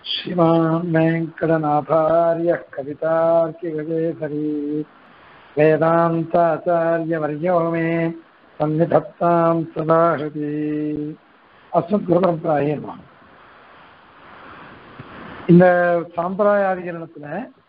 श्रीमान् वेङ्कटनाथार्यः कवितार्किगजेसरी वेदान्ताचार्यवर्यो मे सन्निधत्तां सदाहृति அஸ்மத்குருபரம்பராயே நம இந்த சாம்பிரதாயாதிகரணத்துல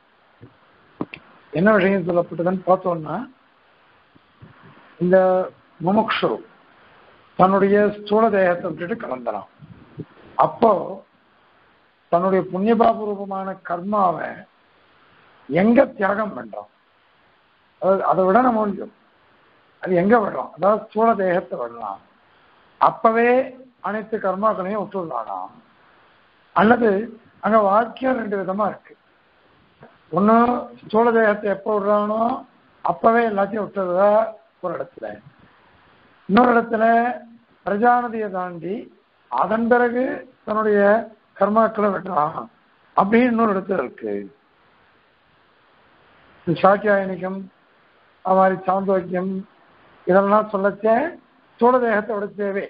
என்ன விஷயம் சொல்லப்பட்டதுன்னு பார்த்தோம்னா இந்த முமுக்ஷு தன்னுடைய ஸ்தூல தேகத்தை விட்டுட்டு கலந்துறான் அப்போ தன்னுடைய புண்ணியபாப ரூபமான கர்மாவை எங்க தியாகம் பண்றோம் அதாவது அதை விட நம்ம முடியும் அது எங்க விடுறோம் அதாவது ஸ்தூல தேகத்தை விடலாம் அப்பவே அனைத்து கர்மாக்களையும் விட்டுடலானா அல்லது அங்க வாக்கியம் ரெண்டு விதமா இருக்கு ஒண்ணு ஸ்தூல தேகத்தை எப்போ விடுறானோ அப்பவே எல்லாத்தையும் விட்டுறதா ஒரு இடத்துல இன்னொரு இடத்துல பிரஜானதியை தாண்டி அதன் பிறகு தன்னுடைய கர்மாக்களை விடுறான் அப்படின்னு இன்னொரு இடத்துல இருக்கு சாக்கியாயனிகம் அது மாதிரி சாந்தோக்கியம் இதெல்லாம் சொல்லச்ச ஸ்தூல தேகத்தை விட தேவை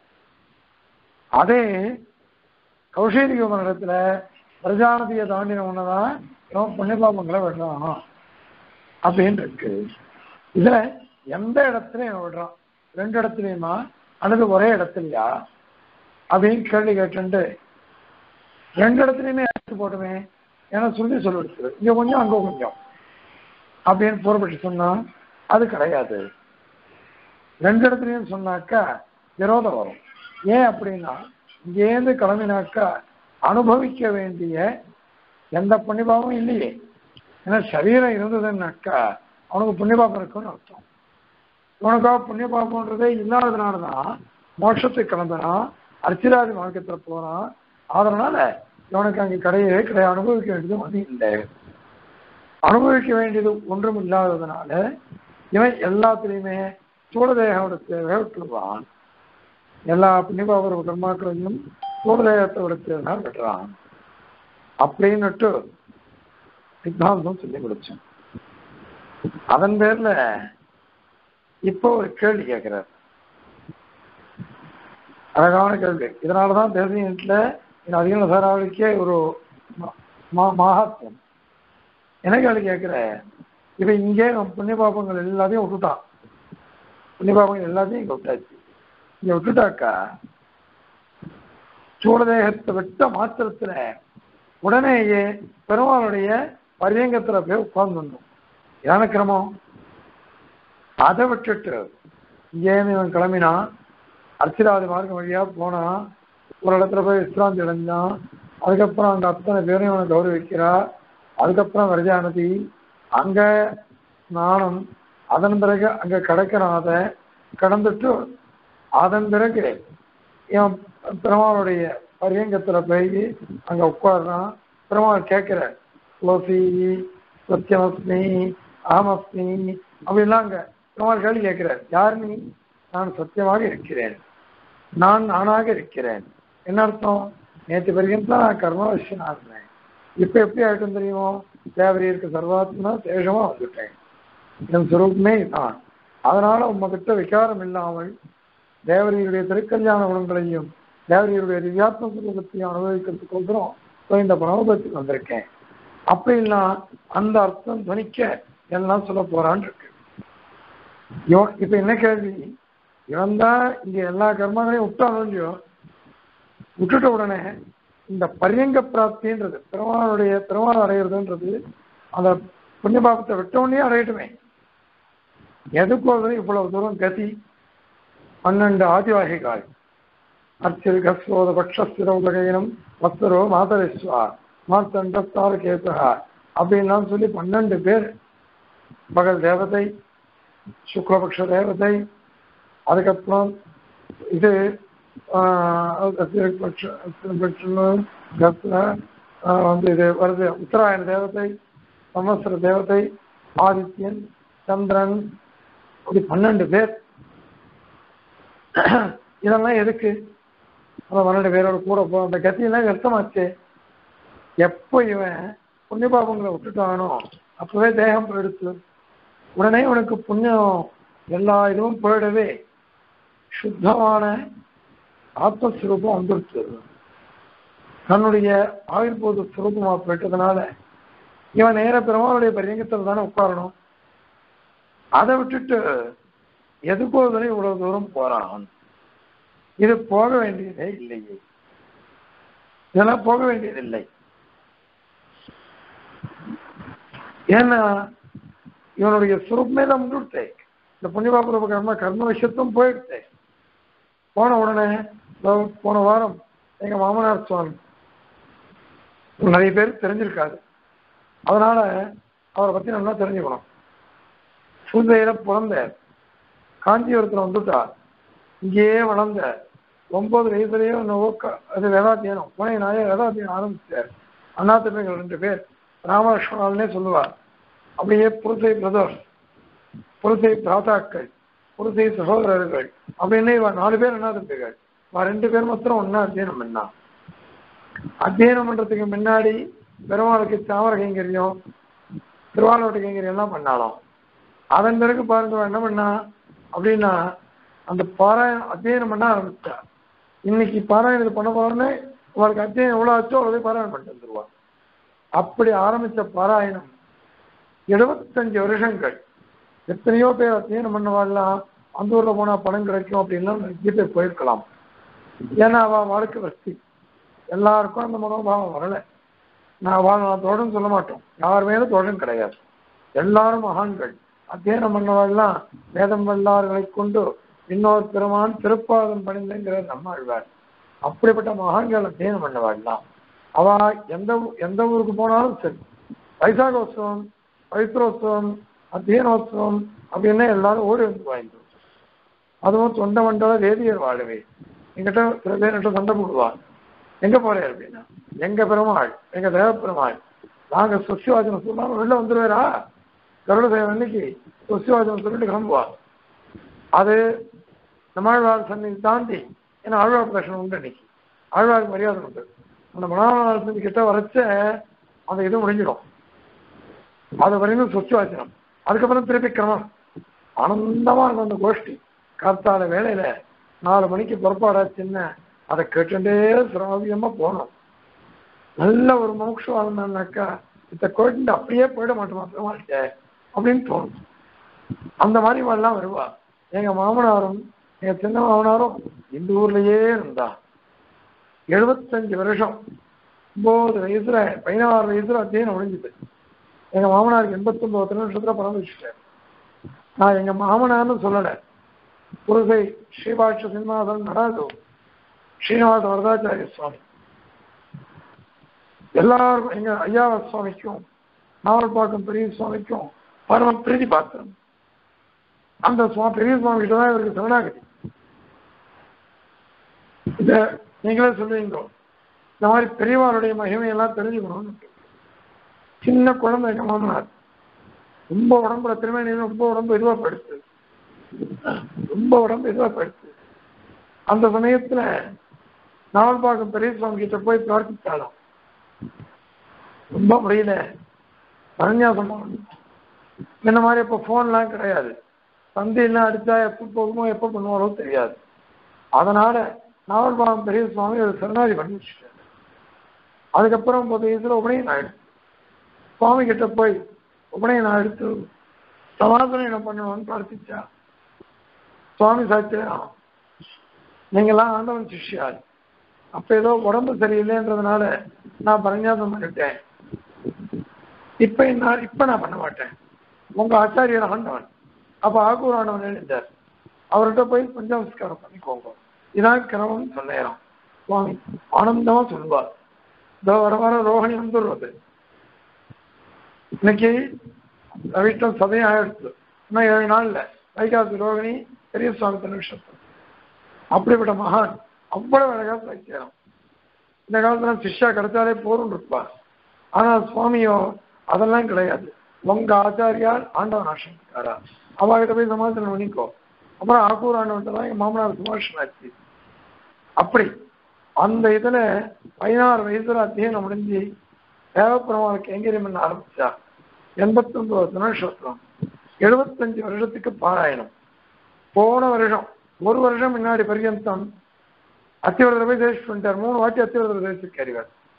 அதே கௌஷேரிக மண்டலத்துல பிரஜானதியை தாண்டின ஒண்ணுதான் இவன் புண்ணியபாபங்களை விடுறான் அப்படின்னு இருக்கு இதுல எந்த இடத்துலயும் விடுறான் ரெண்டு இடத்துலயுமா அல்லது ஒரே இடத்துலயா அப்படின்னு கேள்வி கேட்டு ரெண்டு இடத்துலயுமே எடுத்து போட்டுமே ஏன்னா சொல்லி சொல்லிடுச்சு இங்க கொஞ்சம் அங்க கொஞ்சம் அப்படின்னு புறப்பட்டு சொன்னா அது கிடையாது ரெண்டு இடத்துலயும் சொன்னாக்கா விரோதம் வரும் ஏன் அப்படின்னா இங்கேருந்து கிளம்பினாக்கா அனுபவிக்க வேண்டிய எந்த புண்ணியபாவமும் இல்லையே ஏன்னா சரீரம் இருந்ததுன்னாக்கா அவனுக்கு புண்ணியபாபம் இருக்குன்னு அர்த்தம் இவனுக்காக புண்ணியபாபம்ன்றதே இல்லாததுனால தான் மோட்சத்துக்கு கிளம்புறான் அர்ச்சிராதி மார்க்கத்தில் போறான் அதனால இவனுக்கு அங்கே கிடையவே கிடையாது அனுபவிக்க வேண்டியது ஒன்றும் இல்லை அனுபவிக்க வேண்டியது ஒன்றும் இல்லாததுனால இவன் எல்லாத்துலேயுமே சூழதேகோட தேவை விட்டுருவான் எல்லா புண்ணியபாபர கர்மாக்களையும் சூழதேகத்தோட தேவை விட்டுறான் அப்படின்னுட்டு சித்தாந்தம் சொல்லி முடிச்சோம் அதன் பேர்ல இப்போ ஒரு கேள்வி கேட்கிறார் அழகான கேள்வி இதனாலதான் தேசியத்துல அதிக சாராவளிக்கே ஒரு மகாத்மியம் என்ன கேள்வி கேட்கிற இப்ப இங்கே புண்ணிய பாபங்கள் எல்லாத்தையும் விட்டுட்டான் புண்ணிய பாபங்கள் எல்லாத்தையும் இங்க விட்டாச்சு இங்க விட்டுட்டாக்கா சூழதேகத்தை விட்ட மாத்திரத்துல உடனேயே பெருமாளுடைய பரியங்கத்துல போய் உட்கார்ந்துடணும் இதான கிரமம் அதை விட்டுட்டு இங்கேருந்து இவன் கிளம்பினான் அர்ச்சிராதி மார்க்கம் வழியா போனான் ஒரு இடத்துல போய் விசிராந்தி அடைஞ்சான் அதுக்கப்புறம் அங்க அத்தனை பேரையும் அவனை கௌரவிக்கிறா அதுக்கப்புறம் வரஜானதி அங்க ஸ்நானம் அதன் பிறகு அங்க கிடைக்கிறான் அதை கடந்துட்டு அதன் பிறகு இவன் பெருமாளுடைய பரியங்கத்துல போய் அங்க உட்காடுறான் பெருமாள் கேட்கிற லோசி சத்தியமஸ்மி ஆமஸ்மி அப்படின்லாம் அங்க பெருமாள் கேள்வி கேட்கிறார் யார் நீ நான் சத்தியமாக இருக்கிறேன் நான் நானாக இருக்கிறேன் என்ன அர்த்தம் நேற்று வரைக்கும் தான் நான் கர்மவசியனா இருந்தேன் இப்ப எப்படி ஆயிட்டும் தெரியுமோ தேவரியருக்கு சர்வாத்மா சேஷமா வந்துட்டேன் என் சுரூபமே தான் அதனால உங்ககிட்ட விகாரம் இல்லாமல் தேவரியருடைய திருக்கல்யாண குணங்களையும் தேவரியருடைய திவ்யாத்ம சுரூபத்தையும் அனுபவிக்கிறதுக்கோசரம் இந்த பரமபத்துக்கு வந்திருக்கேன் அப்படிலாம் அந்த அர்த்தம் துணிக்க எல்லாம் சொல்ல போறான்னு இருக்கு இப்ப என்ன கேள்வி இவன் தான் இங்க எல்லா கர்மங்களையும் விட்டாலும் இல்லையோ விட்டுட்ட உடனே இந்த பரியங்க பிராப்தின்றது பெருமாளுடைய பெருமாள் அடையிறதுன்றது அந்த புண்ணியபாபத்தை விட்ட உடனே அடையட்டுமே எதுக்கோசரம் இவ்வளவு தூரம் கதி பன்னெண்டு ஆதிவாகிகால் அர்ச்சில் கஸ்வோத பக்ஷஸ்திர உதகையினம் வஸ்தரோ மாதரிஸ்வா மார்த்தண்டஸ்தார கேசகா அப்படின்லாம் சொல்லி பன்னெண்டு பேர் பகல் தேவதை சுக்லபக்ஷ தேவதை அதுக்கப்புறம் இது வந்து இது வருது உத்தராயண தேவதை சமஸ்திர தேவதை ஆதித்யன் சந்திரன் அப்படி பன்னெண்டு பேர் இதெல்லாம் எதுக்கு அந்த பன்னெண்டு பேரோட கூட போ அந்த கத்தியெல்லாம் வியர்த்தமாச்சு எப்போ இவன் புண்ணியபாபங்களை விட்டுட்டானோ அப்பவே தேகம் போயிடுச்சு உடனே உனக்கு புண்ணியம் எல்லா இதுவும் போயிடவே சுத்தமான ஆத்மஸ்வரூபம் வந்துருச்சு தன்னுடைய ஆயுர்போத சுரூபமா போயிட்டதுனால இவன் நேர பெருமாளுடைய பரியங்கத்தில் தானே உட்காரணும் அதை விட்டுட்டு எதுக்கோதனை இவ்வளவு தூரம் போறான் இது போக வேண்டியதே இல்லையே இதெல்லாம் போக வேண்டியதில்லை ஏன்னா இவனுடைய சுரூபமே தான் முன்னிட்டு இந்த புண்ணியபாபுரூப கர்ம கர்ம விஷயத்தும் போயிடுச்சு போன உடனே இதோ போன வாரம் எங்க மாமனார் சுவாமி நிறைய பேர் தெரிஞ்சிருக்காது அதனால அவரை பத்தி நல்லா தெரிஞ்சுக்கணும் சூழ்நிலையில பிறந்த காஞ்சிபுரத்துல வந்துட்டா இங்கேயே வளர்ந்த ஒன்பது வயசுலயே என்னவோ க- அது வேதாத்தியனம் புனை நாய வேதாத்தியனம் ஆரம்பிச்சார் அண்ணா தம்பிகள் ரெண்டு பேர் ராமலட்சுமணால்னே சொல்லுவார் அப்படியே புருசை பிரதோஷ் புருசை பிராதாக்கள் புருசை சகோதரர்கள் அப்படின்னு இவன் நாலு பேர் அண்ணா தம்பிகள் இவன் ரெண்டு பேர் மாத்திரம் ஒன்னா அத்தியனம் பண்ணா அத்தியனம் பண்றதுக்கு முன்னாடி பெருமாளுக்கு தாமர கைங்கரியம் திருவாலோட்ட கைங்கரியம் எல்லாம் பண்ணாலும் அதன் பிறகு பாருங்க அவன் என்ன பண்ணா அப்படின்னா அந்த பாராயணம் அத்தியனம் பண்ண ஆரம்பிச்சா இன்னைக்கு பாராயணம் இது பண்ண போறோன்னு அவளுக்கு அத்தியனம் எவ்வளவு ஆச்சோ அவ்வளவு பாராயணம் பண்ணிட்டு வந்துருவா அப்படி ஆரம்பிச்ச பாராயணம் எழுபத்தஞ்சு வருஷங்கள் எத்தனையோ பேர் அத்தியனம் பண்ணவாள்லாம் அந்த ஊர்ல போனா பணம் கிடைக்கும் அப்படின்லாம் நிறைய பேர் போயிருக்கலாம் ஏன்னா அவ வாழ்க்கை வசதி எல்லாருக்கும் அந்த மனோபாவம் வரல நான் வாழ் நான் தோழன் சொல்ல மாட்டோம் யார் மேலும் தோழன் கிடையாது எல்லாரும் மகான்கள் அத்தியனம் பண்ணவாள்லாம் வேதம் வல்லார்களை கொண்டு இன்னொரு பெருமான் திருப்பாதம் பணிந்துங்கிறது நம்ம ஆழ்வார் அப்படிப்பட்ட மகான்கள் அத்தியனம் பண்ணவாள்லாம் அவ எந்த ஊ- எந்த ஊருக்கு போனாலும் சரி வைசாகோத்சவம் பவித்ரோத்சவம் அத்தியனோத்சவம் அப்படின்னு எல்லாரும் ஓடி வந்து வாங்கிட்டு அதுவும் தொண்ட மண்டல வேதியர் வாழவே எங்கிட்ட சில பேர் என்கிட்ட சண்டை போடுவார் எங்க போறேன் அப்படின்னா எங்க பெருமாள் எங்க தேவ பெருமாள் நாங்க சுசிவாசனம் சொல்லாம வெளில வந்துருவேரா கருட தேவன் அன்னைக்கு சுசிவாசனம் சொல்லிட்டு கிளம்புவா அது நம்மாழ்வார் சன்னதி தாண்டி ஏன்னா ஆழ்வார் பிரதர்ஷனம் உண்டு அன்னைக்கு ஆழ்வாருக்கு மரியாதை உண்டு அந்த மணாளர் சந்தி கிட்ட வரைச்ச அந்த இது முடிஞ்சிடும் அது வரைக்கும் சுச்சுவாசனம் அதுக்கப்புறம் திருப்பி கிரமம் ஆனந்தமா இருக்கும் அந்த கோஷ்டி காத்தால வேலையில நாலு மணிக்கு புறப்பாடா சின்ன அதை கேட்டுட்டே சிரமமா போனோம் நல்ல ஒரு மோட்சம் வாழ்ந்தாக்கா இந்த கோயிட்டு அப்படியே போயிட மாட்டோமா பெருமாள்கிட்ட அப்படின்னு தோணும் அந்த மாதிரி எல்லாம் வருவா எங்க மாமனாரும் எங்க சின்ன மாமனாரும் இந்த ஊர்லயே இருந்தா எழுபத்தஞ்சு வருஷம் ஒன்பது வயசுல பதினாறு வயசுல அத்தியனம் முடிஞ்சுது எங்க மாமனாருக்கு எண்பத்தொன்பது நிமிஷத்துல பணம் வச்சுட்டேன் நான் எங்க மாமனார்னு சொல்லல புருசை ஸ்ரீபாட்ச சிம்மாசன் நடாது ஸ்ரீனிவாச வரதாச்சாரிய சுவாமி எல்லாருக்கும் எங்க ஐயா சுவாமிக்கும் நாவல்பாக்கம் பெரிய சுவாமிக்கும் பரம பிரீதி பாத்திரம் அந்த சுவாமி பெரிய சுவாமி கிட்ட தான் இவருக்கு சரணாகதி இத நீங்களே சொல்லுவீங்க இந்த மாதிரி பெரியவாருடைய மகிமையெல்லாம் தெரிஞ்சுக்கணும்னு சின்ன குழந்தை எங்க மாமனார் ரொம்ப உடம்புல திருமணி ரொம்ப உடம்பு இதுவா படுத்து ரொம்ப உடம்பு இதுவா படுத்து அந்த சமயத்துல நாவல்பாக்கம் பெரிய சுவாமி கிட்ட போய் பிரார்த்தித்தாலும் ரொம்ப முடியல பரநியாசம் பண்ணணும் இந்த மாதிரி இப்போ ஃபோன்லாம் கிடையாது சந்தையெல்லாம் அடிச்சா எப்போ போகுமோ எப்போ பண்ணுவாரோ தெரியாது அதனால நாவல்பாகம் பெரிய சுவாமி ஒரு சரணாதி பண்ணி வச்சுட்டாரு அதுக்கப்புறம் பத்து வயசுல உபநயனம் ஆயிடுச்சு சுவாமி கிட்ட போய் உபநயனம் எடுத்து சமாதானம் பண்ணணும்னு பிரார்த்திச்சா சுவாமி சாட்சியம் நீங்கெல்லாம் ஆண்டவன் சிஷ்யார் அப்ப ஏதோ உடம்பு சரியில்லைன்றதுனால நான் பரஞ்சாதம் பண்ணிட்டேன் இப்ப நான் இப்ப நான் பண்ண மாட்டேன் உங்க ஆச்சாரியர் ஆண்டவன் அப்ப ஆக்கூர் ஆண்டவன் எழுந்தார் அவர்கிட்ட போய் பஞ்சாமஸ்காரம் பண்ணிக்கோங்க இதான் கிரமம் சொன்னேன் சுவாமி ஆனந்தமா சொல்லுவார் இதோ வர வர ரோஹணி வந்துடுறது இன்னைக்கு வீட்டில் சதயம் ஆயிடுச்சு இன்னும் ஏழு நாள்ல வைகாசி ரோகிணி பெரிய சுவாமி திருநட்சத்திரம் அப்படிப்பட்ட மகான் அவ்வளவு அழகா வைக்கிறோம் இந்த காலத்துல சிஷ்யா கிடைச்சாலே போரும் இருப்பா ஆனா சுவாமியோ அதெல்லாம் கிடையாது உங்க ஆச்சாரியார் ஆண்டவன் ஆசிரமிக்காரா அவகிட்ட போய் சமாதானம் பண்ணிக்கோ அப்புறம் ஆக்கூர் ஆண்டவன் தான் எங்க மாமனார் சுமாஷன் ஆச்சு அப்படி அந்த இதுல பதினாறு வயசுல அத்தியனம் முடிஞ்சு தேவப்பெருமாளுக்கு கைங்கரியம் பண்ண ஆரம்பிச்சா எண்பத்தி ஒன்பது நட்சத்திரம் எழுபத்தஞ்சு வருஷத்துக்கு பாராயணம் போன வருஷம் ஒரு வருஷம் முன்னாடி பர்யந்தம் அத்திவரதர் போய் தேசிச்சு பண்ணிட்டார் மூணு வாட்டி அத்திவரதர் தேசிக்காரிவர்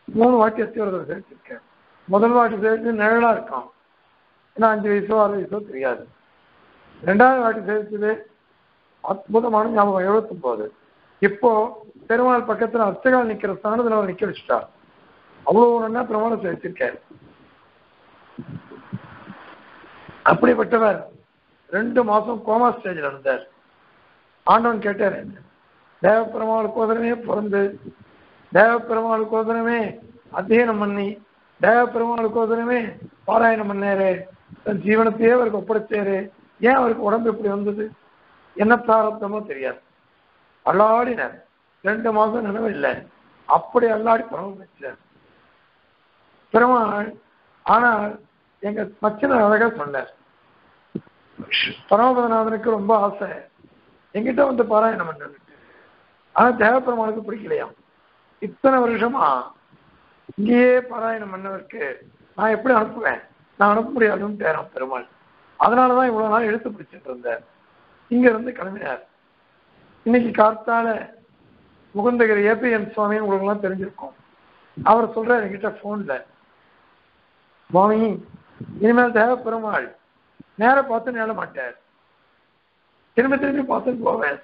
மூணு வாட்டி அத்திவரத்தை சேர்த்திருக்கேன் முதல் வாட்டி சேர்த்து நிழலா இருக்கான் ஏன்னா அஞ்சு வயசோ ஆறு வயசோ தெரியாது ரெண்டாவது வாட்டி சேர்த்தது அற்புதமான ஞாபகம் எழுபத்தொன்பது இப்போ பெருமாள் பக்கத்துல அர்ச்சகால் நிக்கிற ஸ்தானத்துல அவர் நிக்க வச்சுட்டா அவ்வளவு நல்லா பிரமாணம் சேர்த்திருக்காரு அப்படிப்பட்டவர் ரெண்டு மாசம் கோமா ஸ்டேஜில் இருந்தார் ஆண்டவன் கேட்டார் தேவ பெருமாளுக்கோதரமே பிறந்து தேவ பெருமாளுக்கோதரமே அத்தியனம் பண்ணி தேவ பெருமாளுக்கோதரமே பாராயணம் பண்ணாரு தன் ஜீவனத்தையே அவருக்கு ஒப்படைச்சாரு ஏன் அவருக்கு உடம்பு இப்படி வந்தது என்ன பிராரப்தமோ தெரியாது அல்லாடினார் ரெண்டு மாசம் நினைவு இல்லை அப்படி அல்லாடி பரவ வச்சார் பெருமாள் ஆனால் எங்க மச்சனர் அழகா சொன்னார் பரமபதநாதனுக்கு ரொம்ப ஆசை எங்கிட்ட வந்து பாராயணம் பண்ணு ஆனா தேவப்பெருமானுக்கு பிடிக்கலையாம் இத்தனை வருஷமா இங்கேயே பாராயணம் பண்ணவருக்கு நான் எப்படி அனுப்புவேன் நான் அனுப்ப முடியாதுன்னு தேரம் பெருமாள் அதனாலதான் இவ்வளவு நாள் எழுத்து பிடிச்சிட்டு இருந்தார் இங்க இருந்து கிளம்பினார் இன்னைக்கு காத்தால முகுந்தகிரி ஏபிஎன் சுவாமின்னு உங்களுக்கு எல்லாம் தெரிஞ்சிருக்கும் அவர் சொல்றாரு என்கிட்ட போன்ல சுவாமி இனிமேல் தேவ பெருமாள் நேர பார்த்து நேர மாட்டார் திரும்ப திரும்பி பார்த்துட்டு போவேன்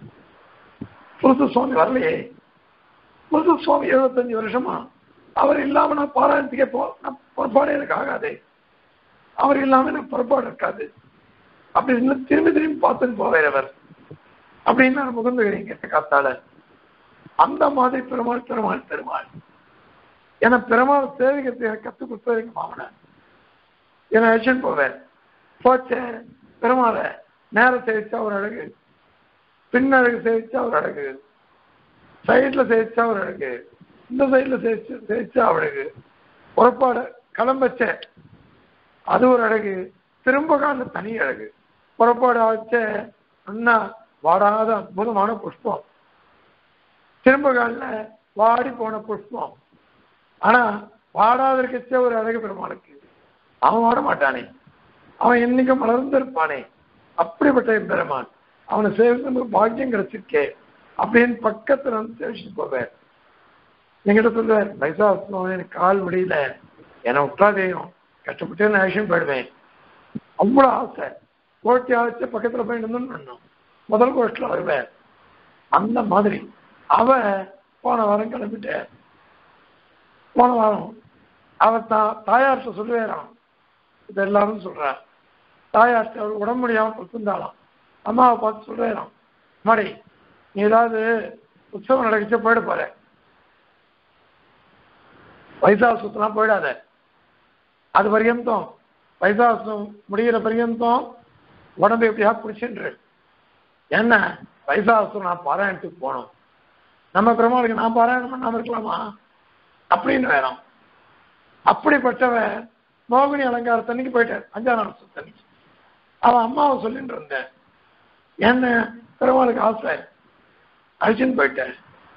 புருஷ சுவாமி வரலையே புருஷ சுவாமி எழுபத்தஞ்சு வருஷமா அவர் இல்லாம நான் பாராயணத்துக்கே போ நான் புறப்பாடு எனக்கு ஆகாது அவர் இல்லாம எனக்கு புறப்பாடு இருக்காது அப்படி இன்னும் திரும்பி திரும்பி பார்த்துட்டு போவார் அவர் அப்படின்னு நான் முகந்துகிறேன் கேட்ட காத்தால அந்த மாதிரி பெருமாள் பெருமாள் பெருமாள் என பெருமாள் சேவிகத்தை எனக்கு கற்றுக் கொடுத்தது எங்க மாமனார் என்னை அழைச்சிட்டு போவேன் போச்சேன் பெருமாளை நேரம் சேவிச்சா ஒரு அழகு பின்னழகு சேவிச்சா ஒரு அழகு சைட்ல சேவிச்சா ஒரு அழகு இந்த சைட்ல சேவிச்சு சேவிச்சா அழகு புறப்பாடு கிளம்பச்ச அது ஒரு அழகு திரும்ப கால தனி அழகு புறப்பாடு ஆச்ச அண்ணா வாடாத அற்புதமான புஷ்பம் திரும்ப காலில் வாடி போன புஷ்பம் ஆனா வாடாத இருக்கச்ச ஒரு அழகு பெருமாளுக்கு அவன் வாட மாட்டானே அவன் என்னைக்கும் மலர்ந்திருப்பானே அப்படிப்பட்ட பெருமான் அவனை சேவித்து பாக்கியம் கிடைச்சிருக்கே அப்படின்னு பக்கத்துல வந்து சேவிச்சுட்டு போவார் என்கிட்ட சொல்லுவார் பைசா எனக்கு கால் முடியல என்னை விட்டாதேயும் கஷ்டப்பட்டு நான் ஆக்ஷன் போயிடுவேன் அவ்வளோ ஆசை கோட்டி ஆச்சு பக்கத்துல போய் நின்று முதல் கோஷ்டில் வருவேன் அந்த மாதிரி அவ போன வாரம் கிளம்பிட்டார் போன வாரம் அவர் தா தாயார்கிட்ட சொல்லுவேறான் இது எல்லாரும் சொல்றார் தாயார்கிட்ட அவர் உடம்பு முடியாமல் கொடுத்துருந்தாலாம் அம்மாவை பார்த்து சொல்லுவேறான் மாடி நீ ஏதாவது உற்சவம் நடக்கச்ச போயிட போற வைசாசுத்தெல்லாம் போயிடாத அது பரியந்தம் வைசாசம் முடிகிற பரியந்தம் உடம்பு எப்படியா பிடிச்சின்று என்ன வைசாசம் நான் பாராயணத்துக்கு போனோம் நம்ம பெருமாளுக்கு நான் பாராயணம் பண்ணாம இருக்கலாமா அப்படின்னு வேணும் அப்படிப்பட்டவன் மோகினி அலங்காரத்தன்னைக்கு போயிட்டார் அஞ்சாம் நாள் சுத்தன்னைக்கு அவன் அம்மாவை சொல்லிட்டு இருந்தேன் என்ன பெருமாளுக்கு ஆசை அழிச்சுன்னு போயிட்டேன்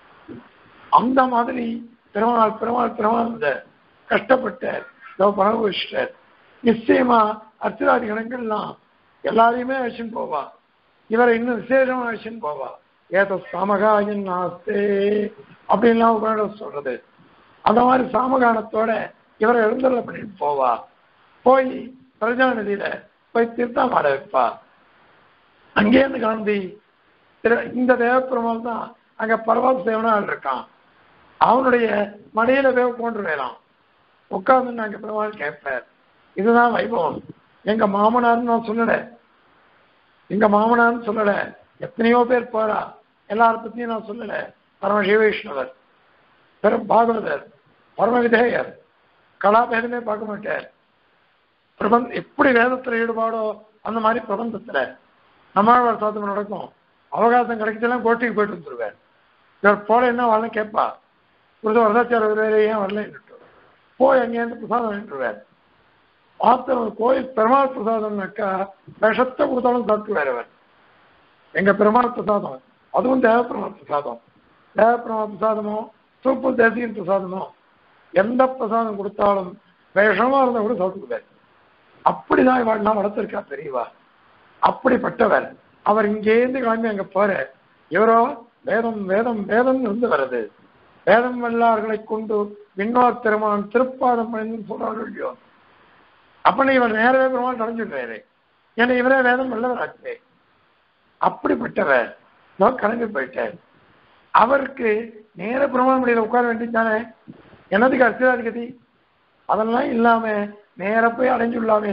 அந்த மாதிரி பெருமாள் பெருமாள் பெருமாள் இந்த கஷ்டப்பட்டார் பரமபுஷ்டர் நிச்சயமா அர்ச்சராதி கணங்கள்லாம் எல்லாரையுமே அழிச்சுன்னு போவா இவரை இன்னும் விசேஷமா அழிச்சுன்னு போவா ஏதோ சாமகாயன் ஆஸ்தே அப்படின்லாம் உபநிடம் சொல்றது அந்த மாதிரி சாமகானத்தோட இவரை எழுந்தருள பண்ணிட்டு போவா போய் பிரஜா நதியில போய் தீர்த்தம் ஆட வைப்பா அங்கேருந்து கிளம்பி இந்த தேவப்பெருமாள் தான் அங்க பரவாத சேவனால் இருக்கான் அவனுடைய மடியில வேவ கொண்டு வேலாம் உட்கார்ந்து அங்க பெருமாள் கேட்பார் இதுதான் வைபவம் எங்க மாமனார்னு நான் சொல்லல எங்க மாமனார்னு சொல்லல எத்தனையோ பேர் போறா எல்லார பத்தியும் நான் சொல்லல பரம சிவவைஷ்ணவர் பெரும் பாகவதர் பரம விதேயர் கலாபேதமே பார்க்க மாட்டார் பிரபந்த எப்படி வேதத்துல ஈடுபாடோ அந்த மாதிரி பிரபந்தத்துல நம்மாழ்வார் சாத்தம் நடக்கும் அவகாசம் கிடைச்செல்லாம் கோட்டைக்கு போயிட்டு வந்துருவார் இவர் போல என்ன வரல கேட்பா புரித வரதாச்சார வேறு ஏன் வரலன்னு போய் அங்கேருந்து பிரசாதம் வாங்கிட்டுருவார் ஆத்திரம் கோயில் பெருமாள் பிரசாதம்னாக்கா விஷத்தை கொடுத்தாலும் சாப்பிட்டுவார் அவர் எங்க பெருமாள் பிரசாதம் அதுவும் தேவப்பெருமாள் பிரசாதம் தேவப்பெருமாள் பிரசாதமோ சூப்பு தேசியின் பிரசாதமோ எந்த பிரசாதம் கொடுத்தாலும் விஷமா இருந்தா கூட சாப்பிட்டுக்குவார் அப்படிதான் இவாள்லாம் வளர்த்திருக்கா தெரியவா அப்படிப்பட்டவர் அவர் இங்கேருந்து கிளம்பி அங்க போற இவரோ வேதம் வேதம் வேதம் இருந்து வருது வேதம் வல்லார்களை கொண்டு விண்ணோர் பெருமான் திருப்பாதம் பணிந்து சொல்றாரு இல்லையோ அப்ப இவர் நேரவே பெருமான் அடைஞ்சிடுறாரு ஏன்னா இவரே வேதம் வல்லவராச்சே அப்படிப்பட்டவர் நான் கிளம்பி போயிட்டார் அவருக்கு நேர பிரமாண முடியல உட்கார வேண்டியதானே என்னதுக்கு அர்த்தராதிகதி அதெல்லாம் இல்லாம நேர போய் அடைஞ்சுள்ளாமே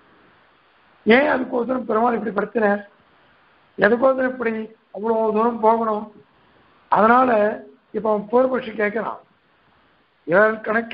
ஏன் அதுக்கோசரம் பெருமாள் இப்படி படுத்தினார் எதுக்கோசரம் இப்படி அவ்வளவு தூரம் போகணும் அதனால இப்ப அவன் பூர்வபட்சி கேட்கிறான் இவர் கணக்க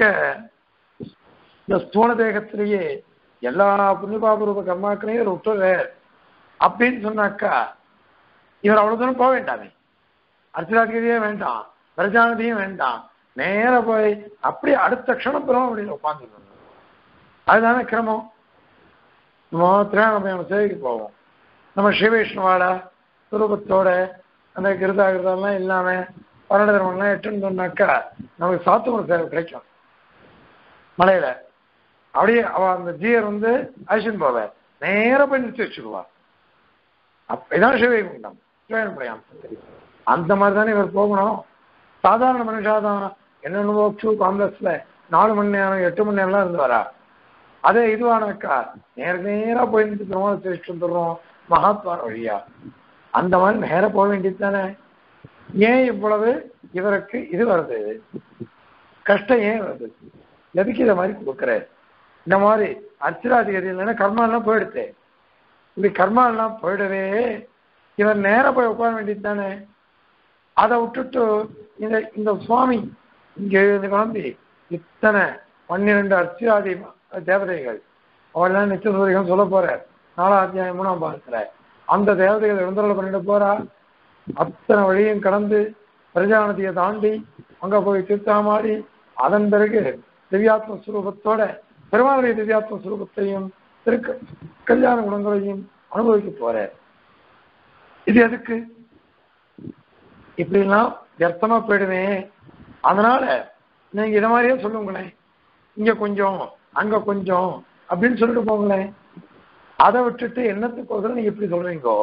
இந்த ஸ்தூல தேகத்திலேயே எல்லா புண்ணியபாபரூப கர்மாக்களையும் இவர் விட்டுறார் அப்படின்னு சொன்னாக்கா இவர் அவ்வளவு தூரம் போக வேண்டாமே அர்ச்சராதிகதியே வேண்டாம் பிரஜானதியும் வேண்டாம் நேர போய் அப்படியே அடுத்த க்ஷணம் பெறும் அப்படின்னு உட்காந்துக்கணும் அதுதானே கிரமம் நம்ம திராணபயம் சேவைக்கு போவோம் நம்ம ஸ்ரீவைஷ்ணவாட சுரூபத்தோட அந்த கிருதா கிருதெல்லாம் இல்லாம பன்னெண்டு தர்மம்லாம் எட்டுன்னு சொன்னாக்கா நமக்கு சாத்துமர சேவை கிடைக்கும் மலையில அப்படியே அவ அந்த ஜீயர் வந்து அழிச்சுன்னு போவார் நேர போய் நிறுத்தி வச்சுக்குவா அப்படிதான் சிவகுண்டம் சிவகுண்டம் அந்த மாதிரி தானே இவர் போகணும் சாதாரண மனுஷாதான் என்னென்னவோ க்யூ காம்ப்ளெக்ஸ்ல நாலு மணி நேரம் எட்டு மணி நேரம்லாம் இருந்து வரா அதே இதுவானாக்கா நேர நேரா போய் நின்று பெருமாள் தெரிவிச்சு வந்துடுறோம் மகாத்மா வழியா அந்த மாதிரி நேர போக வேண்டியது தானே ஏன் இவ்வளவு இவருக்கு இது வருது கஷ்டம் ஏன் வருது எதுக்கு இதை மாதிரி கொடுக்குறாரு இந்த மாதிரி அர்ச்சராதிகாரி இல்லைன்னா கர்மா எல்லாம் போயிடுது இப்படி கர்மா எல்லாம் போயிடவே இவர் நேரா போய் உட்கார வேண்டியது தானே அதை விட்டுட்டு இந்த இந்த சுவாமி இங்க இந்த குழந்தை இத்தனை பன்னிரெண்டு அர்ச்சிராதி தேவதைகள் அவெல்லாம் நித்திய சூரியகம் சொல்ல போறார் நாலாம் அத்தியாயம் மூணாம் பாகத்துல அந்த தேவதைகள் எழுந்தருளை பண்ணிட்டு போறா அத்தனை வழியும் கடந்து பிரஜாநதியை தாண்டி அங்க போய் தீர்த்தாமாடி அதன் பிறகு திவ்யாத்ம சுரூபத்தோட பெருமாளுடைய திவ்யாத்ம சுரூபத்தையும் திருக்கு கல்யாண குணங்களையும் அனுபவிக்க போற இது எதுக்கு இப்படிலாம் வியர்த்தமா போயிடுமே அதனால நீங்க இத மாதிரியே சொல்லுங்களேன் இங்க கொஞ்சம் அங்க கொஞ்சம் அப்படின்னு சொல்லிட்டு போங்களேன் அதை விட்டுட்டு என்னத்துக்கோசரம் நீங்க இப்படி சொல்றீங்கோ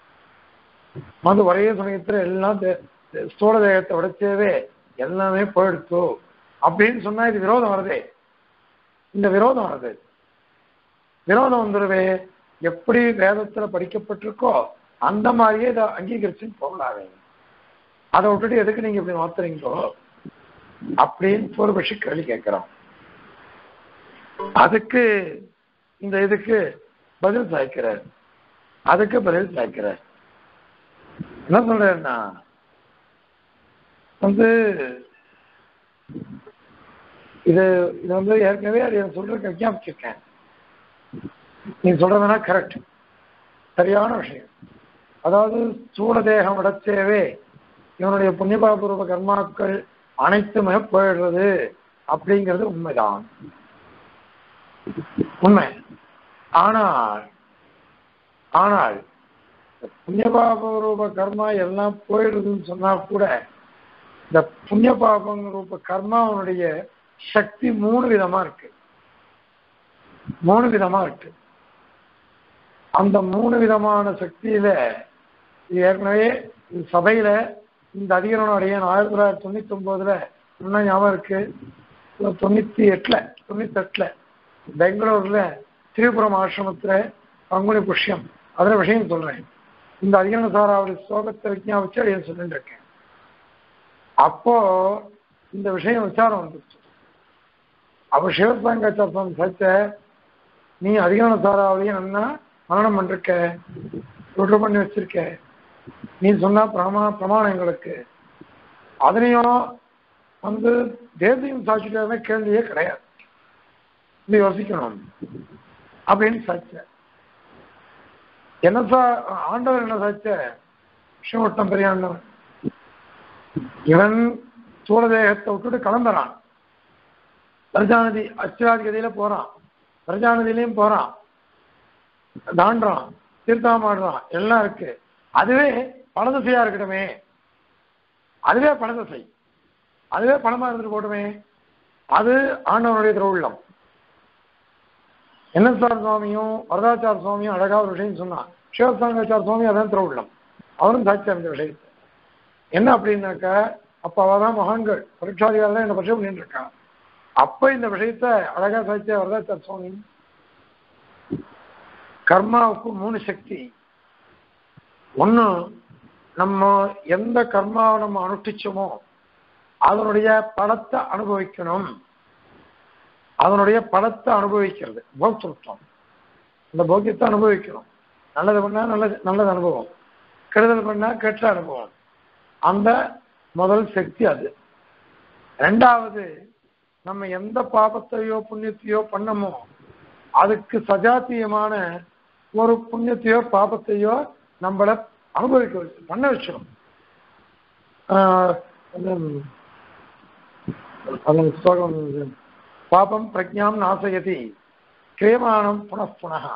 வந்து ஒரே சமயத்துல எல்லாம் தே- தே- ஸ்தூல தேகத்தை உடைச்சவே எல்லாமே போயிடுச்சு அப்படின்னு சொன்னா இது விரோதம் வருதே இந்த விரோதம் வருது விரோதம் வந்துருவே எப்படி வேதத்துல படிக்கப்பட்டிருக்கோ அந்த மாதிரியே இதை அங்கீகரிச்சுன்னு போகலாவே அதை விட்டுட்டு எதுக்கு நீங்க இப்படி மாத்துறீங்களோ அப்படின்னு பூர்வபட்சி கேள்வி கேட்கிறோம் அதுக்கு இந்த இதுக்கு பதில் சாய்க்கிறார் அதுக்கு பதில் சாய்க்கிறார் என்ன சொல்றேன்னா வந்து இது இது வந்து ஏற்கனவே அது எனக்கு சொல்றதுக்கு விஞ்ஞாபிச்சிருக்கேன் நீ சொல்றதுனா கரெக்ட் சரியான விஷயம் அதாவது சூழ தேகம் உடைச்சேவே இவனுடைய புண்ணியபாபூர்வ கர்மாக்கள் அனைத்துமே போயிடுறது அப்படிங்கிறது உண்மைதான் உண்மை ஆனால் ஆனால் இந்த புண்ணியபாபரூப கர்மா எல்லாம் போயிடுதுன்னு சொன்னா கூட இந்த புண்ணியபாபம் ரூப கர்மாவனுடைய சக்தி மூணு விதமா இருக்கு மூணு விதமா இருக்கு அந்த மூணு விதமான சக்தியில இது ஏற்கனவே இது சபையில இந்த அதிகரனுடைய ஆயிரத்தி தொள்ளாயிரத்தி தொண்ணூத்தி ஒன்பதுல இன்னும் ஞாபகம் இருக்கு இல்ல தொண்ணூத்தி எட்டுல தொண்ணூத்தி எட்டுல பெங்களூர்ல திரிபுரம் ஆசிரமத்துல பங்குனி புஷ்யம் அதுல விஷயம் சொல்றேன் இந்த அதிகரண சாராவுடைய ஸ்லோகத்தை விஞ்ஞாபிச்சு அதை சொல்லிட்டு இருக்கேன் அப்போ இந்த விஷயம் விசாரம் வந்துருச்சு அப்ப சிவசாங்காச்சார சுவாமி சச்ச நீ அதிகரண சாராவளியும் என்ன மரணம் பண்ணிருக்க விட்டு பண்ணி வச்சிருக்க நீ சொன்னா பிரமா பிரமாணம் எங்களுக்கு அதுலயும் வந்து தேசியம் சாட்சிட்டு கேள்வியே கிடையாது இது யோசிக்கணும் அப்படின்னு சாச்ச என்ன சா ஆண்டவர் என்ன சாச்ச சிவட்டம் பெரியாண்டவன் இவன் சூழதேகத்தை விட்டுட்டு கிளம்புறான் பிரஜாநதி அச்சுராதிகதியில போறான் பிரஜாநதியிலையும் போறான் தாண்டான் தீர்த்தாமாடுறான் எல்லாம் இருக்கு அதுவே பணதசையா இருக்கட்டுமே அதுவே பணதசை அதுவே பணமா இருந்துட்டு போட்டுமே அது ஆண்டவனுடைய திருவுள்ளம் என்எஸ்ஆர் சுவாமியும் வரதாச்சார சுவாமியும் அழகா ஒரு விஷயம் சொன்னான் சிவசாங்காச்சார சுவாமி அதான் திருவுள்ளம் அவரும் சாட்சியார் இந்த விஷயத்தை என்ன அப்படின்னாக்கா அப்ப அவதான் மகான்கள் பரீட்சாதிகாரம் இந்த விஷயம் பண்ணிட்டு இருக்கான் அப்ப இந்த விஷயத்த அழகா சாய்த்தியா வரதா சுவாமி கர்மாவுக்கு மூணு சக்தி ஒண்ணு நம்ம எந்த கர்மாவை நம்ம அனுஷ்டிச்சோமோ அதனுடைய பலத்தை அனுபவிக்கணும் அதனுடைய பலத்தை அனுபவிக்கிறது போக்திருத்தம் இந்த போக்கியத்தை அனுபவிக்கணும் நல்லது பண்ணா நல்ல நல்லது அனுபவம் கெடுதல் பண்ணா கெட்ட அனுபவம் அந்த முதல் சக்தி அது ரெண்டாவது நம்ம எந்த பாபத்தையோ புண்ணியத்தையோ பண்ணமோ அதுக்கு சஜாத்தியமான ஒரு புண்ணியத்தையோ பாபத்தையோ நம்மள அனுபவிக்க வச்சு பண்ண வச்சிடும் ஆஹ் அந்த- அதன் ஸ்லோகம் இது. பாபம் பிரஜாம் நாசயதி கிரியமானம் புனః புனः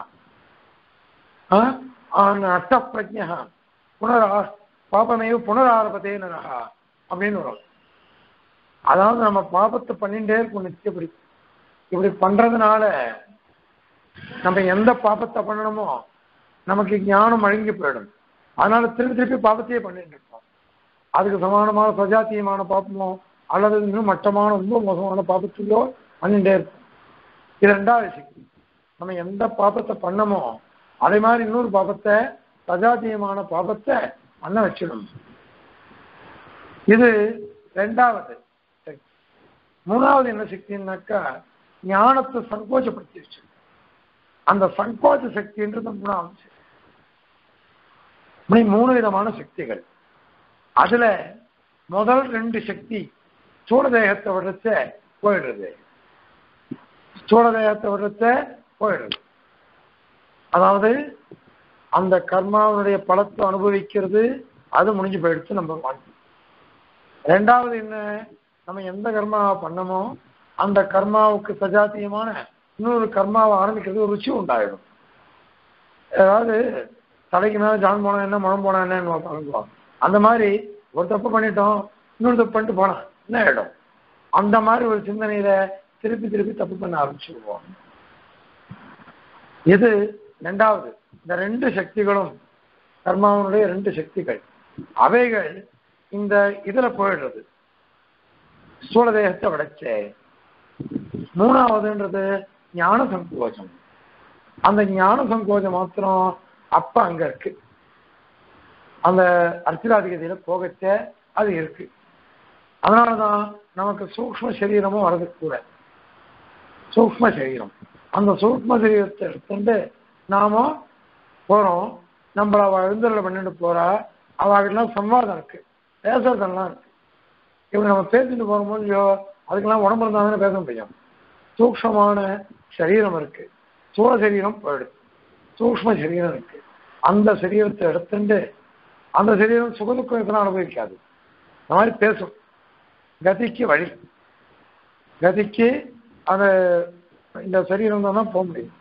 அட்ட பிரஜா புனரா பாபமேவ புனராரபதே நரகா அப்படின்னு வரும் அதாவது நம்ம பாபத்தை பண்ணிட்டே இருக்கும் நிச்சயப்படி இப்படி பண்றதுனால நம்ம எந்த பாபத்தை பண்ணணுமோ நமக்கு ஞானம் அழுங்கி போயிடும் அதனால திருப்பி திருப்பி பாபத்தையே பண்ணிட்டு இருப்போம் அதுக்கு சமானமான சஜாத்தியமான பாப்பமோ அல்லது இன்னும் மட்டமான ரொம்ப மோசமான பாபத்தையோ பண்ணிட்டே இருப்போம் இது ரெண்டாவது சக்தி நம்ம எந்த பாபத்தை பண்ணமோ அதே மாதிரி இன்னொரு பாபத்தை சஜாத்தியமான பாபத்தை பண்ண வச்சிடும் இது ரெண்டாவது சக்தி மூணாவது என்ன சக்தின்னாக்கா ஞானத்தை சங்கோச்சப்படுத்தி வச்சு அந்த சங்கோச்ச சக்தின்றது மூணாவது சக்தி இப்படி மூணு விதமான சக்திகள் அதுல முதல் ரெண்டு சக்தி ஸ்தூல தேகத்தை விடச்ச போயிடுறது ஸ்தூல தேகத்தை விடச்ச போயிடுறது அதாவது அந்த கர்மாவுடைய பலத்தை அனுபவிக்கிறது அது முடிஞ்சு போயிடுச்சு நம்ம வாழ்க்கை ரெண்டாவது என்ன நம்ம எந்த கர்மாவை பண்ணமோ அந்த கர்மாவுக்கு சஜாத்தியமான இன்னொரு கர்மாவை ஆரம்பிக்கிறது ஒரு ருச்சி உண்டாயிடும் அதாவது தலைக்கு மேல ஜான் போனா என்ன முழம் போனா என்னன்னு பார்ப்போம் அந்த மாதிரி ஒரு தப்பு பண்ணிட்டோம் இன்னொரு தப்பு பண்ணிட்டு போனா என்ன ஆயிடும் அந்த மாதிரி ஒரு சிந்தனையில திருப்பி திருப்பி தப்பு பண்ண ஆரம்பிச்சிருவோம் இது ரெண்டாவது இந்த ரெண்டு சக்திகளும் கர்மாவனுடைய ரெண்டு சக்திகள் அவைகள் இந்த இதுல போயிடுறது ஸ்தூல தேகத்தை விடச்சே மூணாவதுன்றது ஞான சங்கோஜம் அந்த ஞான சங்கோஜம் மாத்திரம் அப்ப அங்க இருக்கு அந்த அர்ச்சிராதிகதியில போகச்ச அது இருக்கு அதனாலதான் நமக்கு சூக்ம சரீரமும் வர்றது கூட சூக்ம சரீரம் அந்த சூக்ம சரீரத்தை எடுத்துட்டு நாம போறோம் நம்மள அவ எழுந்தருளை பண்ணிட்டு போறா அவகிட்டலாம் சம்வாதம் இருக்கு பேசுறதெல்லாம் இருக்கு இப்படி நம்ம பேசிட்டு போகும்போது ஐயோ அதுக்கெல்லாம் உடம்பு இருந்தா தானே பேச முடியும் சூக்ஷமான சரீரம் இருக்கு சூழ சரீரம் போயிடுது சூக்ம சரீரம் இருக்கு அந்த சரீரத்தை எடுத்துட்டு அந்த சரீரம் சுகதுக்கம் இதெல்லாம் அனுபவிக்காது இந்த மாதிரி பேசும் கதிக்கு வழி கதிக்கு அந்த இந்த சரீரம் தான் போக முடியும்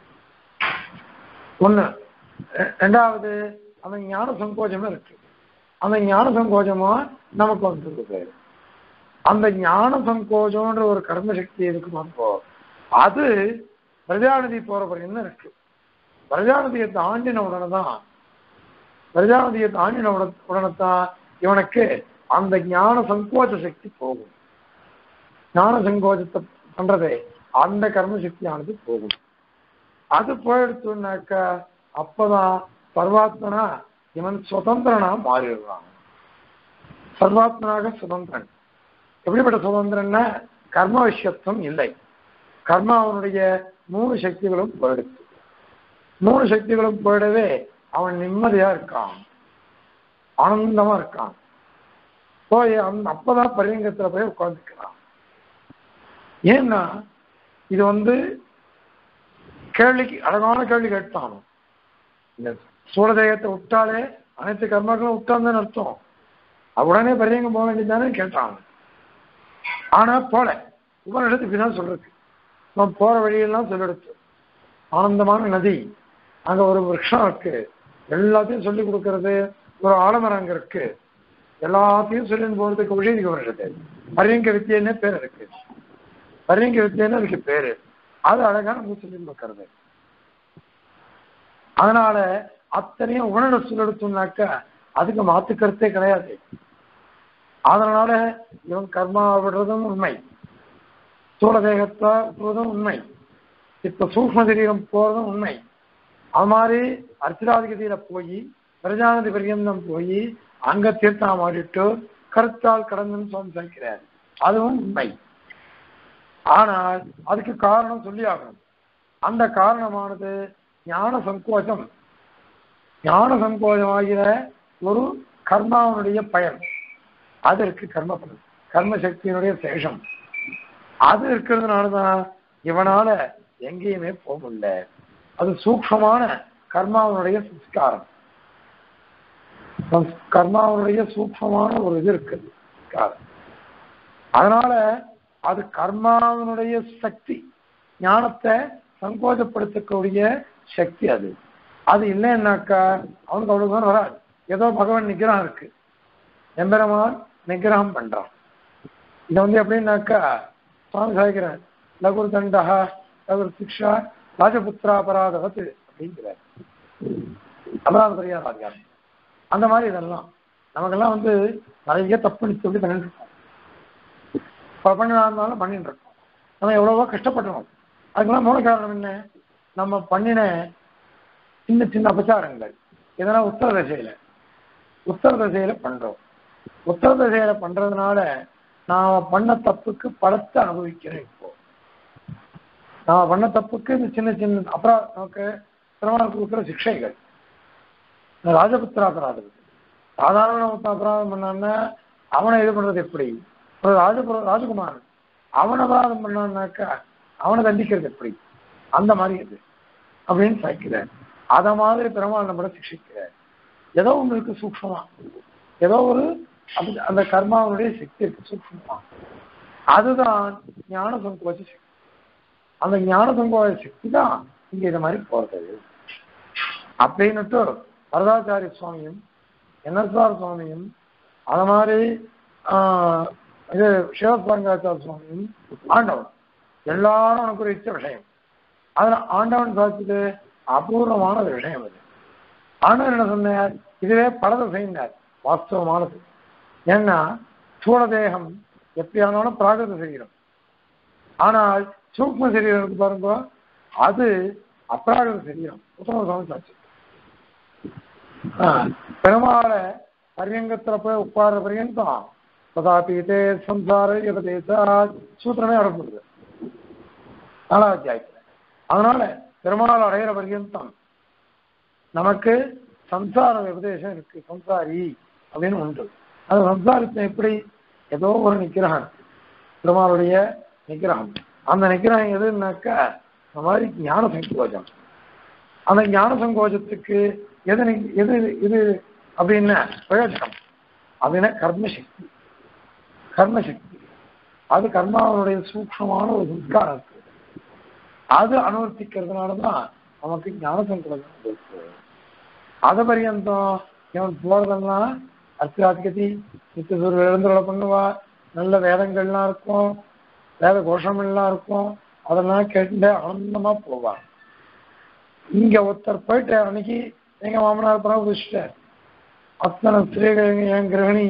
ஒண்ணு ரெ- ரெண்டாவது அந்த ஞான சங்கோஜமும் இருக்கு அந்த ஞான சங்கோஜமும் நமக்கு வந்துருக்கு அந்த ஞான சங்கோஜம்ன்ற ஒரு கர்ம சக்தி இருக்கு அப்போ அது பிரஜாநதி போற வரையும் தான் இருக்கு பிரஜாநதியை தாண்டின உடனே தான் பிரஜாநதியை தாண்டின உடனே உடனே தான் இவனுக்கு அந்த ஞான சங்கோச்ச சக்தி போகும் ஞான சங்கோச்சத்தை பண்றதே அந்த கர்ம சக்தியானது போகும் அது போயிடுச்சுனாக்க அப்பதான் சர்வாத்மனா இவன் சுதந்திரனா மாறிடுறான் சர்வாத்மனாக சுதந்திரன் எப்படிப்பட்ட சுதந்திரன்னா கர்ம விஷயத்துவம் இல்லை கர்மா அவனுடைய மூணு சக்திகளும் போயிடுச்சு மூணு சக்திகளும் போயிடவே அவன் நிம்மதியா இருக்கான் ஆனந்தமா இருக்கான் போய் அந்த அப்பதான் பரிங்கத்துல போய் உட்காந்துக்கிறான் ஏன்னா இது வந்து கேள்விக்கு அழகான கேள்வி கேட்டான் இந்த சூழதேகத்தை விட்டாலே அனைத்து கர்மாக்களும் விட்டான்னு அர்த்தம் அவ உடனே பெரியவங்க போக வேண்டியதானே கேட்டான் ஆனா போல உபனிஷத்துக்கு தான் சொல்றது நம்ம போற வழியெல்லாம் சொல்லிடுச்சு ஆனந்தமான நதி அங்க ஒரு விருட்சம் இருக்கு எல்லாத்தையும் சொல்லி கொடுக்கறது ஒரு ஆலமரம் அங்க இருக்கு எல்லாத்தையும் சொல்லிட்டு போறதுக்கு விஷயத்துக்கு வருகிறது பரியங்க வித்தியன்னே பேர் இருக்கு பரியங்க வித்தியன்னு அதுக்கு பேரு அது அழகா நம்ம சொல்லி கொடுக்கறது அதனால அத்தனையும் உணர்வு சொல்லெடுத்தோம்னாக்க அதுக்கு மாத்து கருத்தே கிடையாது அதனால இவன் கர்மா விடுறதும் உண்மை ஸ்தூல தேகத்தை விடுறதும் உண்மை இப்ப சூக்ம சரீரம் போறதும் உண்மை அது மாதிரி அர்ச்சராதிகதியில போய் பிரஜாநதி பரியந்தம் போய் அங்க தீர்த்தம் ஆடிட்டு கருத்தால் கடந்துன்னு சுவாமி சாய்க்கிறார் அதுவும் உண்மை ஆனால் அதுக்கு காரணம் சொல்லி ஆகணும் அந்த காரணமானது ஞான சங்கோச்சம் ஞான சங்கோச்சமாகிற ஒரு கர்மாவனுடைய பயன் அது இருக்கு கர்ம பலன் கர்ம சக்தியினுடைய சேஷம் அது இருக்கிறதுனால தான் இவனால எங்கேயுமே போக முடியல அது சூக்ஷமான கர்மாவனுடைய சம்ஸ்காரம் சம்ஸ்- கர்மாவனுடைய சூக்ஷமான ஒரு இது இருக்கு சம்ஸ்காரம். அதனால அது கர்மாவனுடைய சக்தி ஞானத்தை சங்கோஜப்படுத்தக்கூடிய சக்தி அது அது இல்லைன்னாக்கா அவனுக்கு அவ்வளவு தூரம் வராது ஏதோ பகவான் நிகிரகம் இருக்கு எம்பெருமான் நிகிரகம் பண்றான் இதை வந்து எப்படின்னாக்கா சுவாமி சாய்க்கிறார் லகுர் தண்டா லகுர் சிக்ஷா ராஜபுத்திராபராதவத்து அப்படிங்கிறார் அபராத பரிகார அதிகாரம் அந்த மாதிரி இதெல்லாம் நமக்கெல்லாம் வந்து நிறைய தப்பு நிச்சயம் பண்ணிட்டு இருக்கோம் ப- பண்ணதா இருந்தாலும் பண்ணிட்டு இருக்கோம் நம்ம எவ்வளவோ கஷ்டப்பட்டோம் அதுக்கெல்லாம் மூல காரணம் என்ன நம்ம பண்ணின சின்ன சின்ன அபச்சாரங்கள் இதெல்லாம் உத்தர திசையில உத்தர திசையில பண்றோம் உத்தர திசையில பண்றதுனால நாம பண்ண தப்புக்கு பலத்தை அனுபவிக்கிறோம் இப்போ நாம பண்ண தப்புக்கு இந்த சின்ன சின்ன அப்புறம் நமக்கு திருமணம் கொடுக்குற சிக்ஷைகள் இந்த ராஜபுத்திர அபராதம் சாதாரண ஒருத்தன் அபராதம் பண்ணான்னா அவனை இது பண்றது எப்படி ஒரு ராஜபுர ராஜகுமாரன் அவன் அபராதம் பண்ணான்னாக்கா அவனை தண்டிக்கிறது எப்படி அந்த மாதிரி இது அப்படின்னு சாய்க்கிறார் அத மாதிரி பெருமாள் நம்மள சிக்ஷிக்கிறார் ஏதோ உங்களுக்கு சூக்ஷமா ஏதோ ஒரு அந்த- அந்த கர்மாவுடைய சக்தி இருக்கு சூக்ஷமா அதுதான் ஞான சங்கோச்ச சக்தி அந்த ஞான சங்கோச்ச சக்தி தான் இங்க இது மாதிரி போறது அப்படின்னுட்டு வரதாச்சாரிய சுவாமியும் என்எஸ்ஆர் சுவாமியும் அது மாதிரி ஆஹ், இது சிவஸ்வரங்காச்சார சுவாமியும் ஆண்டவன் எல்லாரும் அனுகிரகிச்ச விஷயம் அதுல ஆண்டவன் சாதிச்சது அபூர்வமான ஒரு விஷயம் அது ஆண்டவன் என்ன சொன்னார் இதுவே பலதை செய்யினார் வாஸ்தவமானது ஏன்னா சூழ தேகம் எப்படியானாலும் பிராகிருத சரீரம் ஆனால் சூக்ம சரீரம் இருக்கு பாருங்க அது அப்ராகிருத சரீரம் உத்தம சுவாமி சாட்சி ஆஹ், பெருமாளை பரியங்கத்துல போய் உட்கார்ற பரியந்தம் ததாபீதே சம்சார யததேசா சூத்திரமே அடப்படுது நாலாவது அத்தியாயத்துல அதனால பெருமாள் அடையிற பரியந்தம் நமக்கு சம்சார உபதேசம் இருக்கு சம்சாரி அப்படின்னு உண்டு அது சம்சாரத்தை எப்படி ஏதோ ஒரு நிக்கிரகம் இருக்கு பெருமாளுடைய நிக்கிரகம் அந்த நிக்கிரகம் எதுனாக்கா இந்த மாதிரி ஞான சங்கோஜம் அந்த ஞான சங்கோஜத்துக்கு எது நி- எது இது அப்படின்னா பிரயோஜனம் அப்படின்னா கர்மசக்தி கர்மசக்தி அது கர்மாவனுடைய சூக்ஷமான ஒரு சம்ஸ்காரம் இருக்கு அது அனுவர்த்திக்கிறதுனால தான் நமக்கு ஞான சங்கோஜம் இருக்கு அத பரியந்தம் இவன் போறதெல்லாம் அர்த்தாதிகதி நித்தியசூர் எழுந்துள்ள பண்ணுவா நல்ல வேதங்கள்லாம் இருக்கும் வேத கோஷமெல்லாம் இருக்கும் அதெல்லாம் கேட்டு ஆனந்தமா போவா இங்க ஒருத்தர் போயிட்டு அன்னைக்கு எங்க மாமனார் படம் வச்சுட்டார் அத்தனை ஸ்திரீகள் என் கிரகணி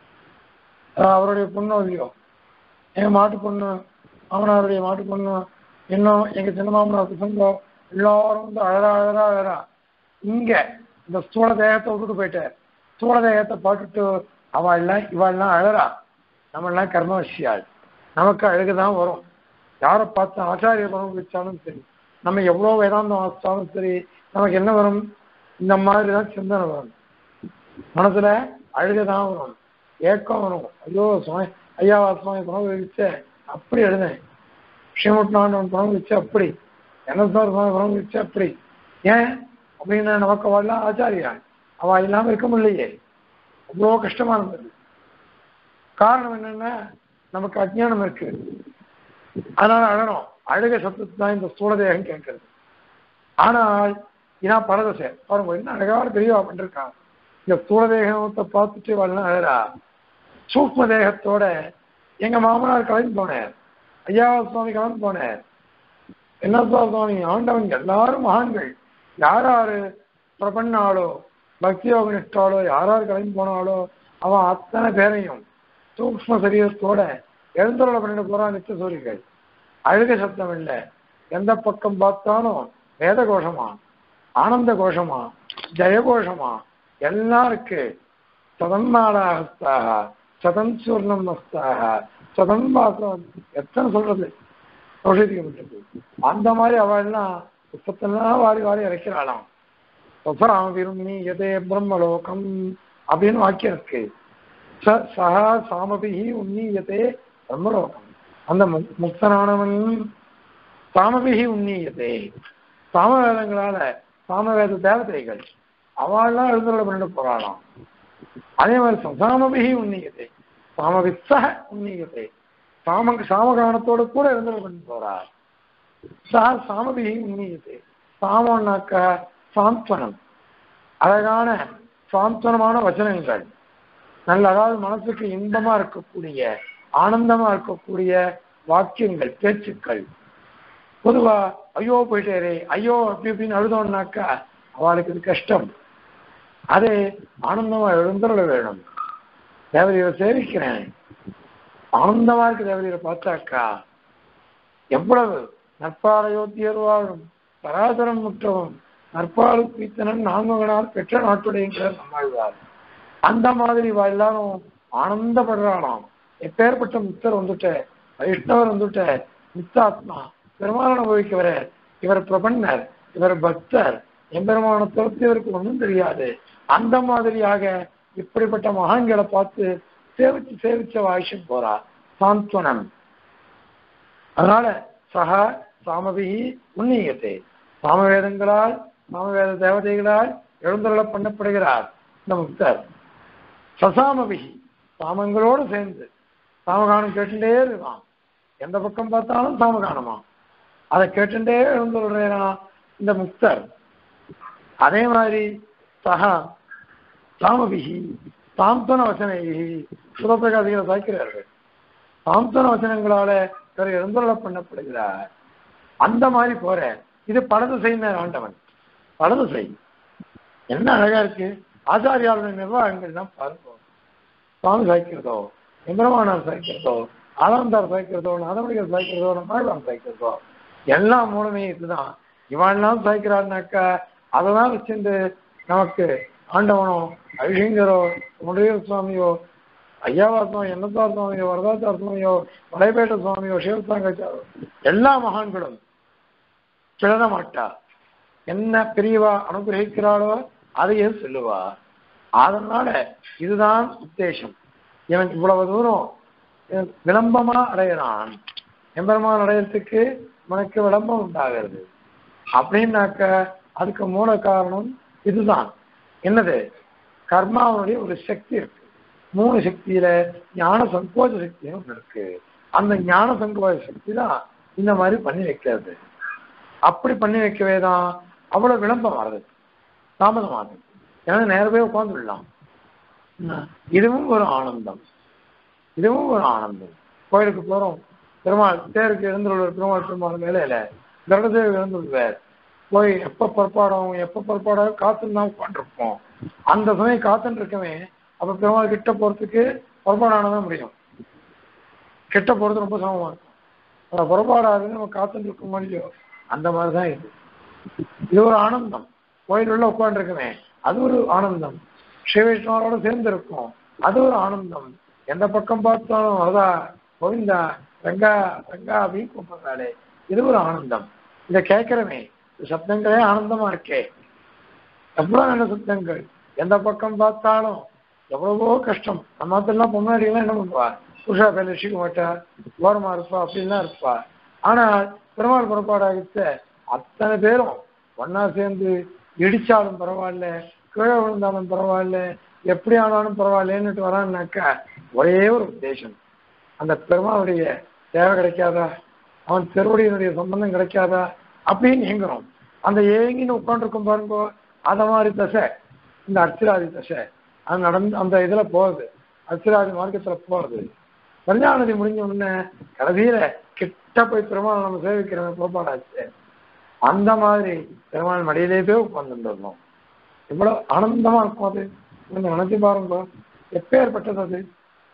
ஆஹ் அவருடைய பொண்ணு இல்லையோ என் மாட்டு பொண்ணு மாமனாருடைய மாட்டு பொண்ணு இன்னும் எங்க சின்ன மாமனார் பசங்க எல்லாரும் வந்து அழறா அழறா அழறா இங்க இந்த ஸ்தூல தேகத்தை விட்டுட்டு போயிட்டார் ஸ்தூல தேகத்தை பாட்டுட்டு அவள் எல்லாம் இவாள் எல்லாம் அழறா நம்ம எல்லாம் கர்மவசியாள் நமக்கு அழுகுதான் வரும் யாரை பார்த்து ஆச்சாரிய பரம் வச்சாலும் சரி நம்ம எவ்வளோ வேதாந்தம் வாசிச்சாலும் சரி நமக்கு என்ன வரும் இந்த மாதிரி தான் சிந்தனை வரும் மனசுல அழுகதான் வரும் ஏக்கம் வரும் ஐயோ சுவாமி ஐயா சுவாமி பணம் வச்சு அப்படி எழுதேன் ஸ்ரீமுட்னான் பணம் வச்சு அப்படி என்எஸ்ஆர் சுவாமி பணம் வச்சு அப்படி ஏன் அப்படின்னு நமக்கு அவள்லாம் ஆச்சாரியா அவ இல்லாம இருக்க முடியலையே அவ்வளோ கஷ்டமா இருந்தது காரணம் என்னன்னா நமக்கு அஜ்ஞானம் இருக்கு அதனால அழணும் அழுக சத்தத்தை தான் இந்த ஸ்தூலதேகம் கேட்கறது ஆனால் இதான் பரதசை பாருங்க என்ன அழகான பெரியவா பண்ணிருக்கான் இந்த ஸ்தூலதேகத்தை பார்த்துட்டு வரலாம் அழறா சூக்ம தேகத்தோட எங்க மாமனார் கலந்து போனேன் ஐயா சுவாமி கலந்து போனேன் என்ன சுவாமி ஆண்டவன் எல்லாரும் மகான்கள் யார் யாரு பிரபன்னாலோ பக்தி யோக நிஷ்டாலோ யார் யார் கலந்து போனாலோ அவன் அத்தனை பேரையும் சூக்ம சரீரத்தோட எழுந்தருள பண்ணிட்டு போறான் நித்திய சூரிகள் அழுக சப்தம் இல்லை எந்த பக்கம் பார்த்தாலும் வேத கோஷமா ஆனந்த கோஷமா ஜெயகோஷமா எல்லாம் இருக்கு சதன்மாடாகஸ்தாக சதன் சூர்ணம் மஸ்தாக சதன் வாசம் எத்தனை சொல்றது ஔஷதிக்கப்பட்டது அந்த மாதிரி அவள்லாம் புத்தத்தெல்லாம் வாரி வாரி இறக்கிறாளாம் சொசராம விரும்பி எதே பிரம்மலோகம் அப்படின்னு வாக்கியம் இருக்கு ச சகா சாமபிகி உன்னீயத்தே பிரம்மலோகம் அந்த மு- முக்தனானவன் சாமபிகி உன்னீயத்தே சாமவேதங்களால சாமவேத தேவதைகள் அவள்லாம் எழுந்துள்ள பண்ணிட்டு போறாளாம் அதே மாதிரி சசாமபிகி உன்னீயத்தை சாமவித்சக உன்னீயத்தை சாம சாமகானத்தோட கூட எழுந்துள்ள பண்ணிட்டு போறார் சா சாமபிகி உன்னீயத்தை சாமம்னாக்க சாந்த்வனம் அழகான சாந்த்வனமான வச்சனங்கள் நல்ல அதாவது மனசுக்கு இன்பமா இருக்கக்கூடிய ஆனந்தமா இருக்கக்கூடிய வாக்கியங்கள் பேச்சுக்கள் பொதுவா ஐயோ போயிட்டேரே ஐயோ அப்படி இப்படின்னு அழுதோம்னாக்கா அவளுக்கு இது கஷ்டம் அதே ஆனந்தமா எழுந்துள்ள வேணும் தேவதையை சேவிக்கிறேன் ஆனந்தமா இருக்கு தேவதையை பார்த்தாக்கா எவ்வளவு நற்பாலையோத்தியர் வாழும் பராதரம் முற்றவும் நற்பாலு பீத்தனன் நான்மகனார் பெற்ற நாட்டுடையங்கிறார் நம்மாழ்வார் அந்த மாதிரி இவ எல்லாரும் ஆனந்தப்படுறாளாம் எப்பேற்பட்ட முத்தர் வந்துட்ட வைஷ்ணவர் வந்துட்ட முத்தாத்மா பெருமாள் அனுபவிக்கவர் இவர் பிரபன்னர் இவர் பக்தர் எம்பெருமான தவிர்த்து இவருக்கு ஒன்றும் தெரியாது அந்த மாதிரியாக இப்படிப்பட்ட மகான்களை பார்த்து சேவிச்சு சேவிச்ச வாய்ஷம் போறா சாந்த்வனம் அதனால சக சாமபிகி உன்னியத்தை சாமவேதங்களால் சாமவேத தேவதைகளால் எழுந்தருள பண்ணப்படுகிறார் இந்த முக்தர் சசாமபிகி சாமங்களோடு சேர்ந்து சாமகானம் கேட்டுட்டே இருக்கான் எந்த பக்கம் பார்த்தாலும் சாமகானமா அதை கேட்டுட்டே எழுந்துள்ளான் இந்த முக்தர் அதே மாதிரி சகா சாமபிகி சாந்தன வசனைகி சுதப்பிரகாசிகளை சாய்க்கிறார்கள் சாந்தன வசனங்களால இவர் எழுந்துள்ள பண்ணப்படுகிறார் அந்த மாதிரி போற இது பலது செய்யினார் ஆண்டவன் பலது செய் என்ன அழகா இருக்கு ஆச்சாரியாளுடைய நிர்வாகங்கள் தான் பார்ப்போம் சுவாமி சாய்க்கிறதோ எம்பெருமானார் சாய்க்கிறதோ ஆனந்தார் சாய்க்கிறதோ நாதமணிகள் சாய்க்கிறதோ நம்மாழ்வான் சாய்க்கிறதோ எல்லாம் மூலமே இதுதான் இவன்லாம் சாய்க்கிறான்னாக்கா அதெல்லாம் வச்சுட்டு நமக்கு ஆண்டவனோ அழிங்கரோ முடிவு சுவாமியோ ஐயாவா சுவாமி என்னத்தா சுவாமியோ வரதாச்சார சுவாமியோ வலைபேட்ட சுவாமியோ சிவசாங்காச்சாரோ எல்லா மகான்களும் கிளற மாட்டா என்ன பெரியவா அனுகிரகிக்கிறாளோ அதையே சொல்லுவா அதனால இதுதான் உத்தேசம் எனக்கு இவ்வளவு தூரம் எனக்கு விளம்பமா அடையிறான் எம்பெருமான் அடையறதுக்கு உனக்கு விளம்பம் உண்டாகிறது அப்படின்னாக்க அதுக்கு மூல காரணம் இதுதான் என்னது கர்மாவுடைய ஒரு சக்தி இருக்கு மூணு சக்தியில ஞான சங்கோஜ சக்தியும் ஒண்ணு இருக்கு அந்த ஞான சங்கோஜ சக்தி தான் இந்த மாதிரி பண்ணி வைக்கிறது அப்படி பண்ணி வைக்கவே தான் அவ்வளவு விளம்பரம் வருது தாமதமாகுது ஏன்னா நேரவே உட்காந்துடலாம் இதுவும் ஒரு ஆனந்தம் இதுவும் ஒரு ஆனந்தம் கோயிலுக்கு போறோம் பெருமாள் தேருக்கு எழுந்துள்ள பெருமாள் பெருமாள் மேலையில கருடதேவி எழுந்துள்ளார் போய் எப்ப புறப்பாடும் எப்ப புறப்பாடும் காத்துன்னு தான் உட்காந்துருப்போம் அந்த சமயம் காத்துன்னு இருக்கவே அப்ப பெருமாள் கிட்ட போறதுக்கு புறப்பாடானதான் முடியும் கிட்ட போறது ரொம்ப சிரமமா இருக்கும் ஆனா புறப்பாடாது நம்ம காத்துன்னு இருக்க முடியும் அந்த மாதிரிதான் இது இது ஒரு ஆனந்தம் கோயில் உள்ள உட்காந்துருக்குமே அது ஒரு ஆனந்தம் ஸ்ரீ வைஷ்ணவரோட சேர்ந்து இருக்கும் அது ஒரு ஆனந்தம் எந்த பக்கம் பார்த்தாலும் அதா கோவிந்தா ரங்கா ரங்கா அப்படின்னு கூப்பிடுறாளே இது ஒரு ஆனந்தம் இதை கேட்கிறமே சப்தங்களே ஆனந்தமா இருக்கே எவ்வளவு நல்ல சப்தங்கள் எந்த பக்கம் பார்த்தாலும் எவ்வளவோ கஷ்டம் நம்ம அதெல்லாம் பொம்னாடியெல்லாம் என்ன பண்ணுவா புருஷா பேர் ரசிக்க மாட்டா ஓரமா இருப்பா அப்படின்லாம் இருப்பா ஆனா பெருமாள் புறப்பாடாகிச்ச அத்தனை பேரும் ஒன்னா சேர்ந்து இடிச்சாலும் பரவாயில்ல கீழே விழுந்தாலும் பரவாயில்ல எப்படி ஆனாலும் பரவாயில்லன்னுட்டு வரான்னாக்கா ஒரே ஒரு உத்தேசம் அந்த பெருமாளுடைய தேவை கிடைக்காதா அவன் திருவடியினுடைய சம்பந்தம் கிடைக்காதா அப்படின்னு ஏங்குறோம் அந்த ஏங்கின்னு உட்காந்துருக்கும் பாருங்க அந்த மாதிரி தசை இந்த அர்ச்சிராதி தசை அது நடந்து அந்த இதுல போகுது அர்ச்சிராதி மார்க்கத்துல போகுது கல்யாணதி முடிஞ்ச உடனே கடைசியில கிட்ட போய் பெருமாள் நம்ம சேவிக்கிறவங்க புறப்பாடாச்சு அந்த மாதிரி பெருமாள் மடியிலே போய் உட்கார்ந்துருந்தோம் இவ்வளவு ஆனந்தமா இருக்கும் அது கொஞ்சம் நினைச்சு பாருங்க எப்பேற்பட்டது அது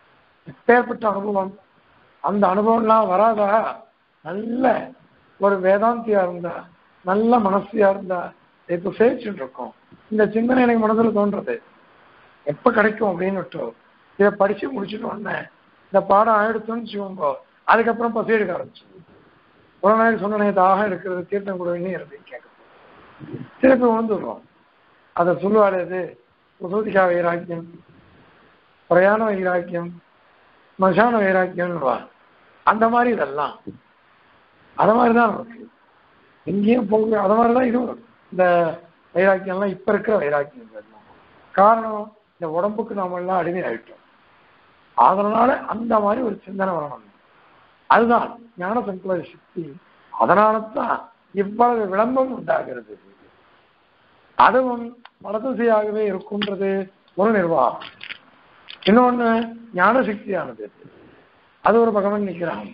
எப்பேற்பட்ட அனுபவம் அந்த அனுபவம்லாம் வராதா நல்ல ஒரு வேதாந்தியா இருந்தா நல்ல மனசியா இருந்தா இப்ப சேவிச்சுட்டு இருக்கோம் இந்த சிந்தனை எனக்கு மனதில் தோன்றது எப்ப கிடைக்கும் அப்படின்னு விட்டோம் இதை படிச்சு முடிச்சுட்டு வந்தேன் இந்த பாடம் ஆயிடுச்சுன்னு வச்சுக்கோங்க அதுக்கப்புறம் பசி எடுக்க ஆரம்பிச்சு ஒரு நாளைக்கு சொன்ன தாகம் எடுக்கிறது தீர்த்தம் கூட இன்னும் அப்படின்னு கேட்க திருப்பி வந்துடுறோம் அதை சொல்லுவாள் இது உசூதிகா வைராக்கியம் பிரயாண வைராக்கியம் மசான வைராக்கியம்னுவா அந்த மாதிரி இதெல்லாம் அது மாதிரி தான் நமக்கு எங்கேயும் போக அது மாதிரி தான் இதுவும் இந்த வைராக்கியம்லாம் இப்ப இருக்கிற வைராக்கியம் எல்லாம் காரணம் இந்த உடம்புக்கு நாம எல்லாம் அடிமை ஆயிட்டோம் அதனால அந்த மாதிரி ஒரு சிந்தனை வரணும் அதுதான் ஞான சங்கல்ப சக்தி அதனால தான் இவ்வளவு விளம்பரம் உண்டாகிறது அதுவும் வடதிசையாகவே இருக்கும்ன்றது ஒரு நிர்வாகம் இன்னொன்னு ஞான சக்தியானது அது ஒரு பகவான் நிற்கிறான்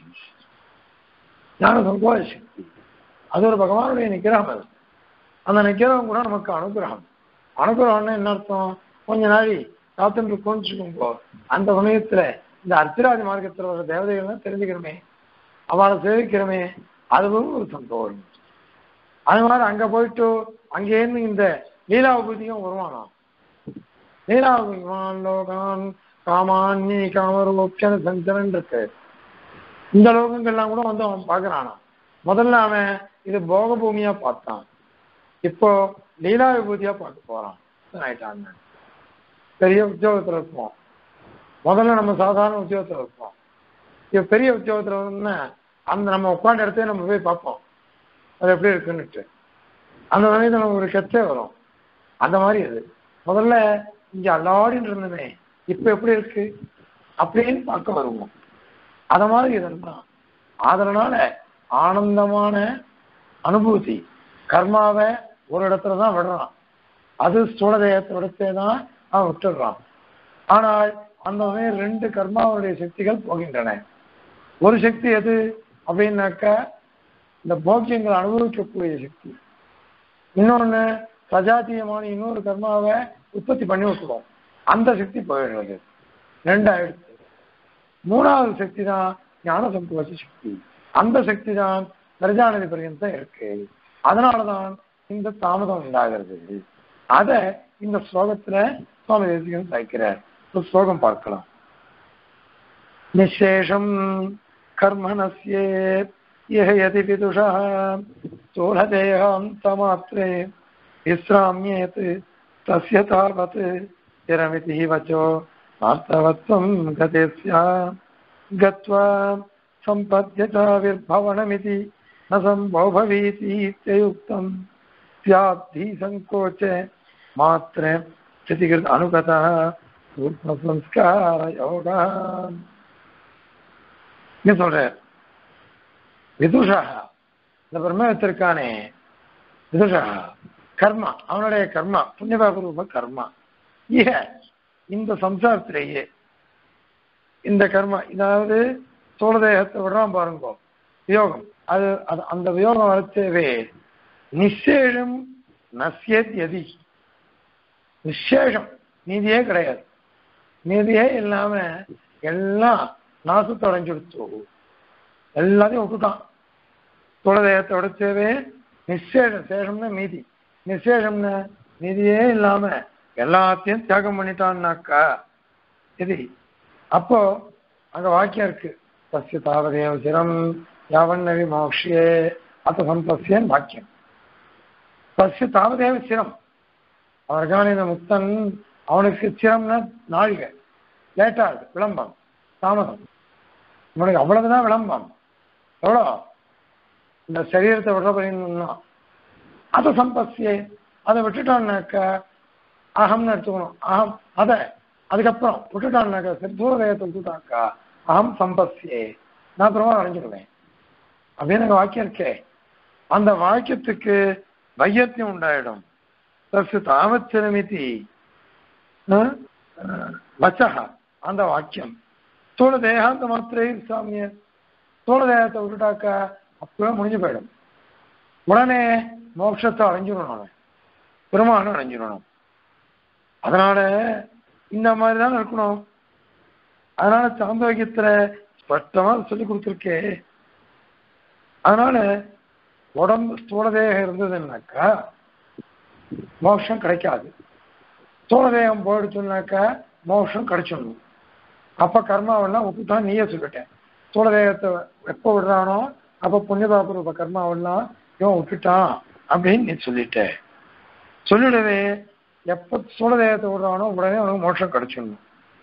ஞான சங்கோத சக்தி அது ஒரு பகவானுடைய நிற்கிறான் அது அந்த நிற்கிறவங்க கூட நமக்கு அனுகிரகம் அனுகிரகம்னா என்ன அர்த்தம் கொஞ்ச நாளி காத்துட்டு இருக்கோம்னு வச்சுக்கோங்க அந்த சமயத்துல இந்த அர்த்தராஜ மார்க்கத்தில் வர தேவதைகள்லாம் தெரிஞ்சுக்கிறோமே அவளை சேவிக்கிறோமே அதுவும் ஒரு சந்தோஷம் அது மாதிரி அங்க போயிட்டு அங்கேருந்து இந்த லீலாபூதியும் வருவானாம் லீலாபூதிவான் லோகான் காமான்னி காமரூப்சன சஞ்சலன் இருக்கு இந்த லோகங்கள்லாம் கூட வந்து அவன் பார்க்கறானா முதல்ல அவன் இது போக பூமியா பார்த்தான் இப்போ லீலா விபூதியா பார்க்க போறான் ஆயிட்டான் பெரிய உத்தியோகத்துல இருப்போம் முதல்ல நம்ம சாதாரண உத்தியோகத்துல இருப்போம் இப்போ பெரிய உத்தியோகத்துல வந்து அந்த நம்ம உட்காந்த இடத்தையே நம்ம போய் பார்ப்போம் அது எப்படி இருக்குன்னுட்டு அந்த சமயத்தில் நமக்கு ஒரு கெச்சே வரும் அந்த மாதிரி அது முதல்ல இங்க அல்லாடின்னு இருந்தமே இப்ப எப்படி இருக்கு அப்படின்னு பார்க்க வருவோம் அத மாதிரி இதெல்லாம் அதனால ஆனந்தமான அனுபூதி கர்மாவை ஒரு இடத்துல தான் விடுறான் அது ஸ்தூல தேகத்தை விடத்தே தான் அவன் விட்டுடுறான் ஆனால் அந்த சமயம் ரெண்டு கர்மாவுடைய சக்திகள் போகின்றன ஒரு சக்தி எது அப்படின்னாக்கா இந்த போக்கியங்களை அனுபவிக்கக்கூடிய சக்தி இன்னொன்னு சஜாத்தியமான இன்னொரு கர்மாவை உற்பத்தி பண்ணி விட்டுருவோம் அந்த சக்தி போயிடுறது ரெண்டாயிடுச்சு மூணாவது சக்தி தான் ஞான சம்பவசி சக்தி அந்த சக்தி தான் பிரஜாநதி பரியந்தம் இருக்கு அதனாலதான் இந்த தாமதம் உண்டாகிறது அத இந்த ஸ்லோகத்துல சுவாமி தேசிகன் சாய்க்கிறார் ஒரு ஸ்லோகம் பார்க்கலாம் நிசேஷம் கர்மணஸ்யே यः यदि विदुषः स्थूलदेहान्तमात्रे विश्राम्येत् तस्य तावत् चिरमिति वचो वास्तवत्वं गते स्यात् गत्वा सम्पद्यताविर्भवनमिति न सम्भवभवीति इत्ययुक्तं स्याद्धि सङ्कोचे मात्र स्थितिकृत अनुगतः सूक्ष्मसंस्कारयोगः என்ன சொல்றார் விதுஷா இந்த பிரம்மத்திற்கானே விதுஷா கர்மா அவனுடைய கர்மா புண்ணியபாபரூப கர்மா இக இந்த சம்சாரத்திலேயே இந்த கர்மா இதாவது சோழதேகத்தை விடுறான் பாருங்க வியோகம் அது அது அந்த வியோகம் வரத்தேவே நிச்சேஷம் நசியத் எதி நிச்சேஷம் நீதியே கிடையாது நீதியே இல்லாம எல்லாம் நாசத்தை அடைஞ்சுடுத்து எல்லாத்தையும் விட்டுட்டான் குலதெய்வத்தை உடைச்சவே நிச்சேஷம் சேஷம்னா மீதி நிச்சேஷம்னு மீதியே இல்லாம எல்லாத்தையும் தியாகம் பண்ணிட்டான்னாக்கா இது அப்போ அங்க வாக்கியம் இருக்கு தஸ்ய தாவதேவ சிரம் யாவன்னவி மோக்ஷியே அத்த சம்பஸ்யன் வாக்கியம் தஸ்ய தாவதேவ சிரம் அவருக்கான இந்த முக்தன் அவனுக்கு சிரம்னா நாழிகை லேட்டா இருக்கு விளம்பரம் தாமதம் உனக்கு அவ்வளவுதான் விளம்பரம் எவ்வளோ இந்த சரீரத்தை விடுற பண்ணினா அதை சம்பஸ்யே அதை விட்டுட்டான்னாக்க அகம்னு எடுத்துக்கணும் அகம் அதை அதுக்கப்புறம் விட்டுட்டான்னாக்கா சித்தூரதயத்தை விட்டுட்டாக்கா அகம் சம்பஸ்யே நான் திரும்ப அடைஞ்சிடுவேன் அப்படின்னு எனக்கு வாக்கியம் இருக்கே அந்த வாக்கியத்துக்கு வையத்தியம் உண்டாயிடும் தசு தாமச்சிரமிதி வச்சக அந்த வாக்கியம் ஸ்தூல தேகாந்த மாத்திரை சாமிய ஸ்தூல தேகத்தை விட்டுட்டாக்க அப்பவே முடிஞ்சு போயிடும் உடனே மோட்சத்தை அடைஞ்சிடணும் அவன் பெருமானும் அடைஞ்சிடணும் அதனால இந்த மாதிரி தான் இருக்கணும் அதனால சாந்தோக்கியத்துல ஸ்பஷ்டமா சொல்லி கொடுத்துருக்கே அதனால உடம்பு ஸ்தூல தேகம் இருந்ததுன்னாக்கா மோட்சம் கிடைக்காது ஸ்தூல தேகம் போயிடுச்சுனாக்கா மோட்சம் கிடைச்சிடணும் அப்ப கர்மாவெல்லாம் ஒப்புதான் நீயே சொல்லிட்டேன் ஸ்தூல தேகத்தை எப்போ விடுறானோ அப்ப புண்ணியபாபுரூப கர்மாவெல்லாம் இவன் விட்டுட்டான் அப்படின்னு நீ சொல்லிட்ட சொல்லிடவே எப்ப ஸ்தூல தேகத்தை விடுறானோ உடனே அவனுக்கு மோட்சம் கிடைச்சிடணும்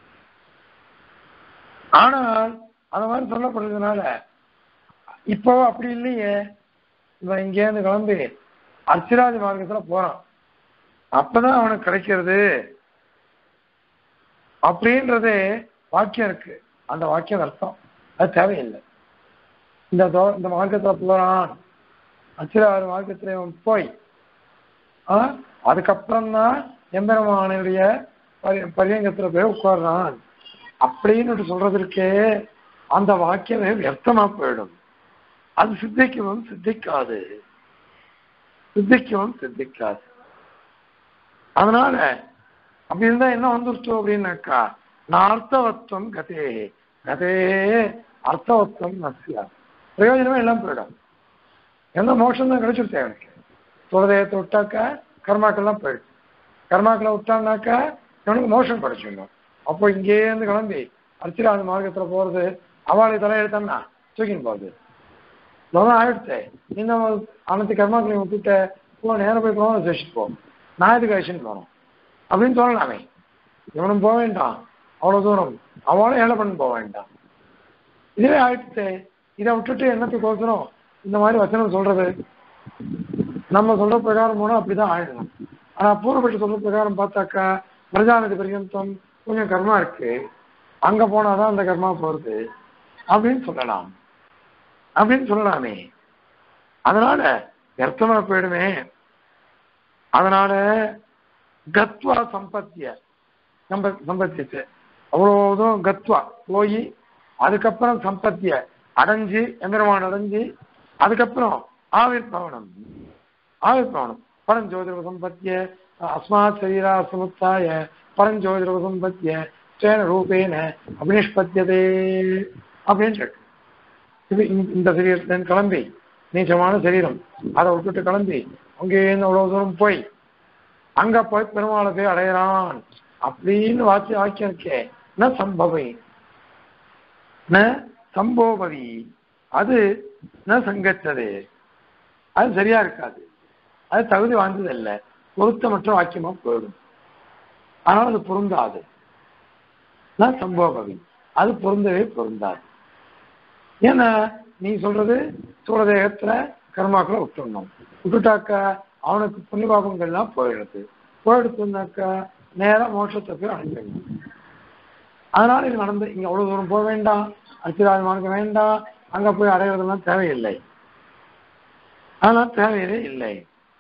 ஆனால் அந்த மாதிரி சொல்லப்படுறதுனால இப்போ அப்படி இல்லையே இவன் இங்கேருந்து கிளம்பி அர்ச்சிராஜ மார்க்கத்துல போறான் அப்பதான் அவனுக்கு கிடைக்கிறது அப்படின்றது வாக்கியம் இருக்கு அந்த வாக்கியம் அர்த்தம் அது தேவையில்லை இந்த தோ- இந்த மார்க்கத்துல போறான் அச்சிராறு மார்க்கத்துல இவன் போய் ஆ, அதுக்கப்புறம் தான் எம்பெருமானுடைய பரி- பரியங்கத்துல போய் உட்கார்றான் அப்படின்னு சொல்றதற்கு அந்த வாக்கியமே வியர்த்தமா போயிடும் அது சித்திக்கவும் சித்திக்காது சித்திக்கவும் சித்திக்காது அதனால அப்படி இருந்தா என்ன வந்துருச்சு அப்படின்னாக்கா நான் அர்த்தவத்துவம் கதே கதே அர்த்தவத்துவம் நசியா பிரயோஜனமே எல்லாம் போயிடும் எந்த மோட்சம் தான் கிடைச்சிருச்சு எனக்கு சுரதயத்தை விட்டாக்கா கர்மாக்கெல்லாம் போயிடுச்சு கர்மாக்களை விட்டான்னாக்கா இவனுக்கு மோஷம் கிடைச்சிடணும் அப்போ இங்கேருந்து கிளம்பி அர்ச்சிராஜ மார்க்கத்துல போறது அவளை தலையெடுத்தான்னா தூக்கின்னு போகுது லோகம் ஆயிடுச்சு இந்த அனைத்து கர்மாக்களை விட்டுட்ட போ நேரம் போய் போகணும் சேஷிட்டு போ நான் எதுக்கு அழிச்சுன்னு போகணும் அப்படின்னு சொல்லலாமே இவனும் போக வேண்டாம் அவ்வளவு தூரம் அவளும் ஏழை பண்ணி போக வேண்டாம் இதுவே ஆயிடுச்சு இதை விட்டுட்டு என்னத்துக்கு கோசரம் இந்த மாதிரி வச்சனம் சொல்றது நம்ம சொல்ற பிரகாரம் போனா அப்படிதான் ஆயிடணும் ஆனா பூர்வபட்ச சொல்ற பிரகாரம் பார்த்தாக்கா பிரஜாநதி பர்யந்தம் கொஞ்சம் கர்மா இருக்கு அங்க போனாதான் அந்த கர்மா போறது அப்படின்னு சொல்லலாம் அப்படின்னு சொல்லலாமே அதனால வியர்த்தமா போயிடுமே அதனால கத்வா சம்பத்திய சம்ப சம்பத்திச்சு அவ்வளவு தூரம் கத்வா போய் அதுக்கப்புறம் சம்பத்திய அடைஞ்சு எந்திரமான அடைஞ்சு அதுக்கப்புறம் ஆவிர் பவனம் ஆவிர் பவனம் பரஞ்சோதிர சம்பத்திய அஸ்மாத் சரீரா சமுத்தாய பரஞ்சோதிர சம்பத்திய ஸ்வேன ரூபேன அபினிஷ்பத்தியதே அப்படின்னு இருக்கு இது இந்த- இந்த சரீரத்தின் கிளம்பி நீச்சமான சரீரம் அதை விட்டுட்டு கிளம்பி அங்கேருந்து அவ்வளவு தூரம் போய் அங்க போய் பெருமாளை போய் அடையறான் அப்படின்னு வாக்கி வாக்கியம் இருக்கே ந சம்பவை ந சம்போபவி அது ந சங்கச்சது அது சரியா இருக்காது அது தகுதி வாய்ந்தது இல்லை பொருத்தமற்ற வாக்கியமா போயிடும் ஆனால் அது பொருந்தாது ந சம்போபவி அது பொருந்தவே பொருந்தாது ஏன்னா நீ சொல்றது சூழதேகத்துல கர்மாக்களை விட்டுடணும் விட்டுட்டாக்கா அவனுக்கு புண்ணிய பாபங்கள்லாம் போயிடுது போயிடுச்சுனாக்கா நேரா மோட்சத்தை போய் அடைஞ்சிடணும் அதனால இது நடந்து இங்க அவ்வளவு தூரம் போக வேண்டாம் அச்சிராஜமானுக்கு வேண்டாம் அங்க போய் அடையிறதெல்லாம் தேவையில்லை அதெல்லாம் தேவையில்லை இல்லை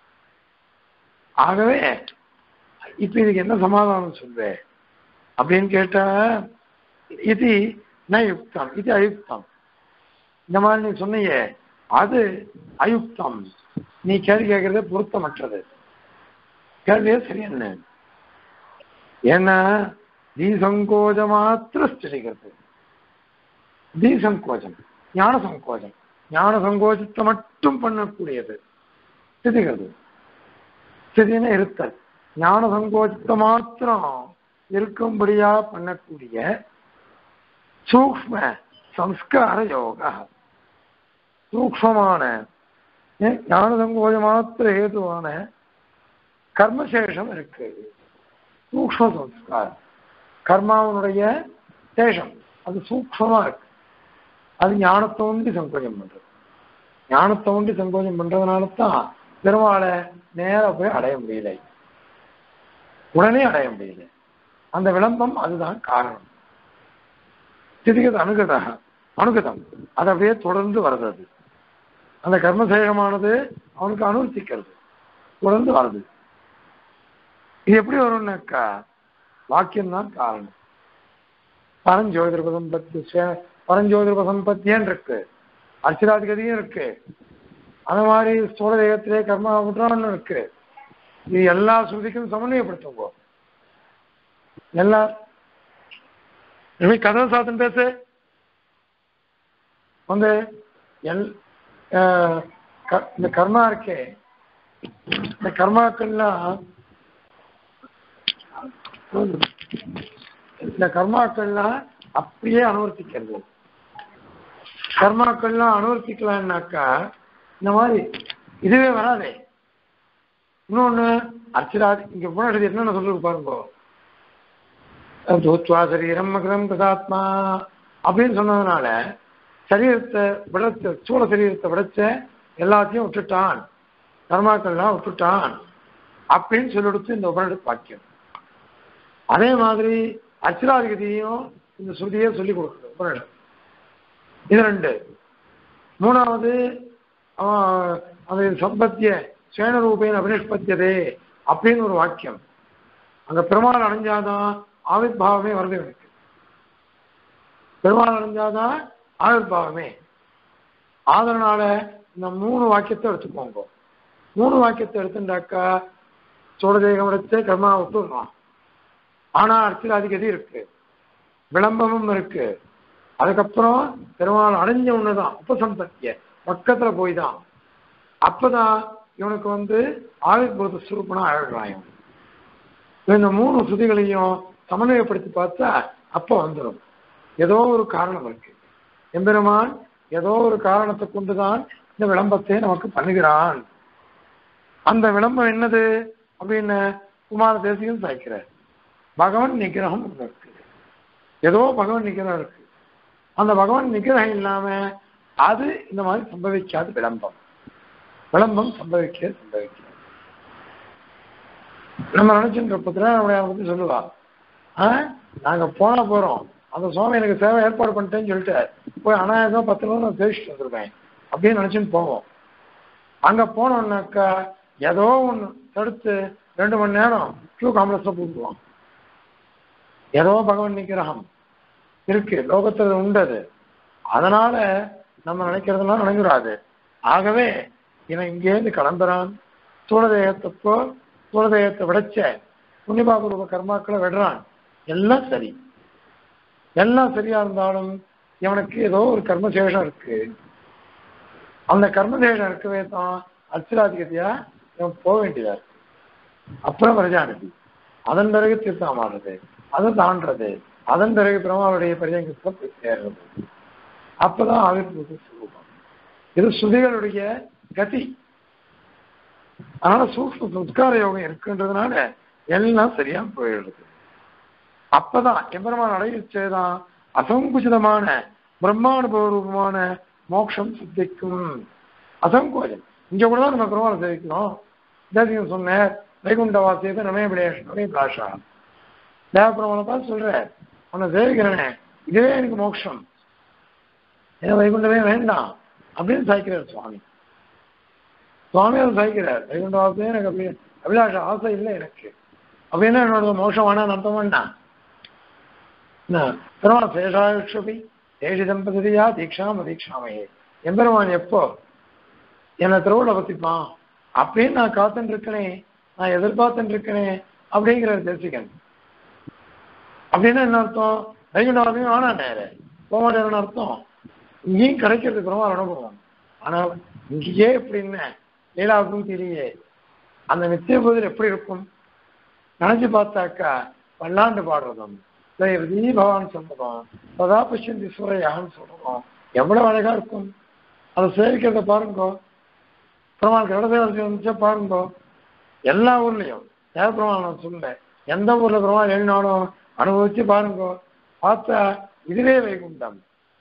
ஆகவே இப்ப இதுக்கு என்ன சமாதானம் சொல்வே அப்படின்னு கேட்டா இது ந யுக்தம் இது அயுக்தம் இந்த மாதிரி நீ சொன்னீங்க அது அயுக்தம் நீ கேள்வி கேட்கறதே பொருத்தமற்றது கேள்வியே சரியென்ன ஏன்னா தீசங்கோஜ மாத்திர ஸ்திரிகிறது தீசங்கோஜம் ஞான சங்கோஜம் ஞான சங்கோஜத்தை மட்டும் பண்ணக்கூடியது ஸ்திதிகிறது ஸ்திதின்னு இருத்தல் ஞான சங்கோஜத்தை மாத்திரம் இருக்கும்படியா பண்ணக்கூடிய சூக்ம சம்ஸ்கார யோகா சூக்மமான ஞான சங்கோஜ மாத்திர ஹேதுவான கர்மசேஷம் இருக்கு சூக்ம சம்ஸ்காரம் கர்மாவனுடைய சேஷம் அது சூக்மமா இருக்கு அது ஞானத்தை உண்டி சங்கோஜம் பண்றது ஞானத்தை உண்டி சங்கோஜம் பண்றதுனால தான் பெருமாளை நேரா போய் அடைய முடியலை உடனே அடைய முடியல அந்த விளம்பம் அதுதான் காரணம் திதிகத அனுகத அனுகதம் அது அப்படியே தொடர்ந்து வருது அது அந்த கர்மசேகமானது அவனுக்கு அனுவர்த்திக்கிறது தொடர்ந்து வருது இது எப்படி வரும்னாக்கா வாக்கியம் தான் காரணம் பரஞ்சோதிர சம்பத்தி பரஞ்சோதிர சம்பத்தியன் இருக்கு அர்ச்சராதிகதியும் இருக்கு அந்த மாதிரி சோழ தேகத்திலே கர்மா விட்றான்னு இருக்கு இது எல்லா ஸ்ருதிக்கும் சமன்வயப்படுத்துங்க எல்லா இனிமே கதவை சாத்தம் பேசு வந்து எல் அஹ், க- இந்த கர்மா இருக்கே இந்த கர்மாக்கள்லாம் இந்த கர்மாக்கள்லாம் அப்படியே அனுவர்த்திக்கிறது கர்மாக்கள்லாம் அனுவர்த்திக்கலாம்னாக்கா இந்த மாதிரி இதுவே வராதே இன்னொன்னு அர்ச்சராதி இங்க முன்னாடி என்னென்ன சொல்றது பாருங்க தூத்வா சரீரம் மகரம் கதாத்மா அப்படின்னு சொன்னதுனால சரீரத்தை விடச்ச சூழ சரீரத்தை விடச்ச எல்லாத்தையும் விட்டுட்டான் கர்மாக்கள்லாம் விட்டுட்டான் அப்படின்னு சொல்லிடுத்து இந்த உபநிட வாக்கியம் அதே மாதிரி அச்சிராதிகதியும் இந்த ஸ்ருதியே சொல்லி கொடுக்குது உபநிடம் இது ரெண்டு மூணாவது அவன் அது சம்பத்திய சேனரூபேன் அபினிஷ்பத்தியதே அப்படின்னு ஒரு வாக்கியம் அங்க பெருமாள் அடைஞ்சாதான் ஆவிர்பாவமே வருது எனக்கு பெருமாள் அடைஞ்சாதான் ஆவிர்பாவமே அதனால இந்த மூணு வாக்கியத்தை எடுத்துக்கோங்க மூணு வாக்கியத்தை எடுத்துட்டாக்கா சோழதேகம் எடுத்து கர்மா விட்டுடுறான் ஆனா அர்ச்சிராதிகதி இருக்கு விளம்பமும் இருக்கு அதுக்கப்புறம் பெருமாள் அடைஞ்ச ஒண்ணுதான் உபசம்பத்திய பக்கத்துல போய் தான் அப்பதான் இவனுக்கு வந்து ஆவிர்பூத சுரூபனா ஆயிடுறான் இவன். இந்த மூணு சுதிகளையும் சமன்வயப்படுத்தி பார்த்தா அப்ப வந்துடும் ஏதோ ஒரு காரணம் இருக்கு எம்பெருமான் ஏதோ ஒரு காரணத்தை கொண்டுதான் இந்த விளம்பத்தை நமக்கு பண்ணுகிறான் அந்த விளம்பரம் என்னது அப்படின்னு குமார தேசியம் சாய்க்கிறார் பகவன் நிகிரகம் ஒண்ணு இருக்கு ஏதோ பகவன் நிகிரகம் இருக்கு அந்த பகவான் நிகிரகம் இல்லாம அது இந்த மாதிரி சம்பவிக்காது விளம்பம் விளம்பம் சம்பவிக்க சம்பவிக்க நம்ம நினைச்சுட்டு இருப்பதுல நம்மளை அதை பத்தி சொல்லுவா ஆ நாங்க போனா போறோம் அந்த சுவாமி எனக்கு சேவை ஏற்பாடு பண்ணிட்டேன்னு சொல்லிட்டு போய் அனாயசம் பத்து ரூபா நான் பேசிட்டு வந்திருக்கேன் அப்படின்னு நினைச்சுன்னு போவோம் அங்க போனோம்னாக்கா ஏதோ ஒண்ணு தடுத்து ரெண்டு மணி நேரம் கியூ காம்ப்ளெக்ஸ்ல போட்டுருவோம் ஏதோ பகவன் நிகிரகம் இருக்கு லோகத்துல உண்டது அதனால நம்ம நினைக்கிறதெல்லாம் நினைஞ்சிடாது ஆகவே இவன் இங்கேருந்து கிளம்புறான் சூழதேகத்தப்போ சூழதேகத்தை விடைச்ச புண்ணியபாபூர்வ கர்மாக்களை விடுறான் எல்லாம் சரி எல்லாம் சரியா இருந்தாலும் இவனுக்கு ஏதோ ஒரு கர்மசேஷம் இருக்கு அந்த கர்மசேஷம் இருக்கவே தான் அர்ச்சராதிகத்தையா இவன் போக வேண்டியதா இருக்கு அப்புறம் பிரஜாநிதி அதன் பிறகு தீர்த்தமாடுறது அதை தாண்டது அதன் பிறகு பிரம்மாவுடைய பரியங்கத்தை போய் சேர்றது அப்பதான் ஆவிர்பூத சுரூபம் இது ஸ்ருதிகளுடைய கதி அதனால சூக்ம உத்கார யோகம் இருக்குன்றதுனால எல்லாம் சரியா போயிடுது அப்பதான் எம்பெருமான் அடையிச்சேதான் அசங்குச்சிதமான பிரம்மானுபவ ரூபமான மோட்சம் சித்திக்கும் அசங்கோஜம் இங்க கூட தான் நம்ம பெருமாளை சேவிக்கணும் தேசியம் சொன்னேன் வைகுண்ட வாசியத்தை நமே விடேஷ் நமே பிளாஷா தேவபெருமானை பார்த்து சொல்றேன் உன்னை சேவிக்கிறேனே இதுவே எனக்கு மோட்சம் ஏன் வைகுண்டமே வேண்டாம் அப்படின்னு சாய்க்கிறார் சுவாமி சுவாமி அதை சாய்க்கிறார் வைகுண்ட வாசமே எனக்கு அப்படி அபிலாஷ ஆசை இல்லை எனக்கு அப்படின்னா என்னோட மோஷம் வேணாம் அர்த்தம் வேண்டாம் என்ன பெருமாள் சேஷாயுஷபி தேசி தம்பதியா தீக்ஷாம தீக்ஷாமையே எம்பெருமான் எப்போ என்னை திருவிழா பத்திப்பான் அப்படின்னு நான் காத்துட்டு இருக்கனே நான் எதிர்பார்த்துட்டு இருக்கனே அப்படிங்கிற தேசிகன் அப்படின்னா என்ன அர்த்தம் வைகுண்டவாதமே வேணாம் நேரு போக மாட்டேன்னு அர்த்தம் இங்கேயும் கிடைக்கிறது பெருமாள் அனுபவம் ஆனால் இங்கேயே எப்படின்னு லீலாவுக்கும் தெரியலையே அந்த நித்திய பதில் எப்படி இருக்கும் நினைச்சு பார்த்தாக்கா பல்லாண்டு பாடுறதும் தயவதி பகவான் சொல்றதும் சதா பஷ்யந்தி சூரையான்னு சொல்றதும் எவ்வளவு அழகா இருக்கும் அதை சேவிக்கிறத பாருங்கோ பெருமாள் கடதேவத்தை வந்துச்சா பாருங்கோ எல்லா ஊர்லயும் தேவ பெருமாள் நான் சொல்ல எந்த ஊர்ல பெருமாள் எழுதினாலும் அனுபவிச்சு பாருங்கோ பார்த்தா இதுவே வைகுண்டம்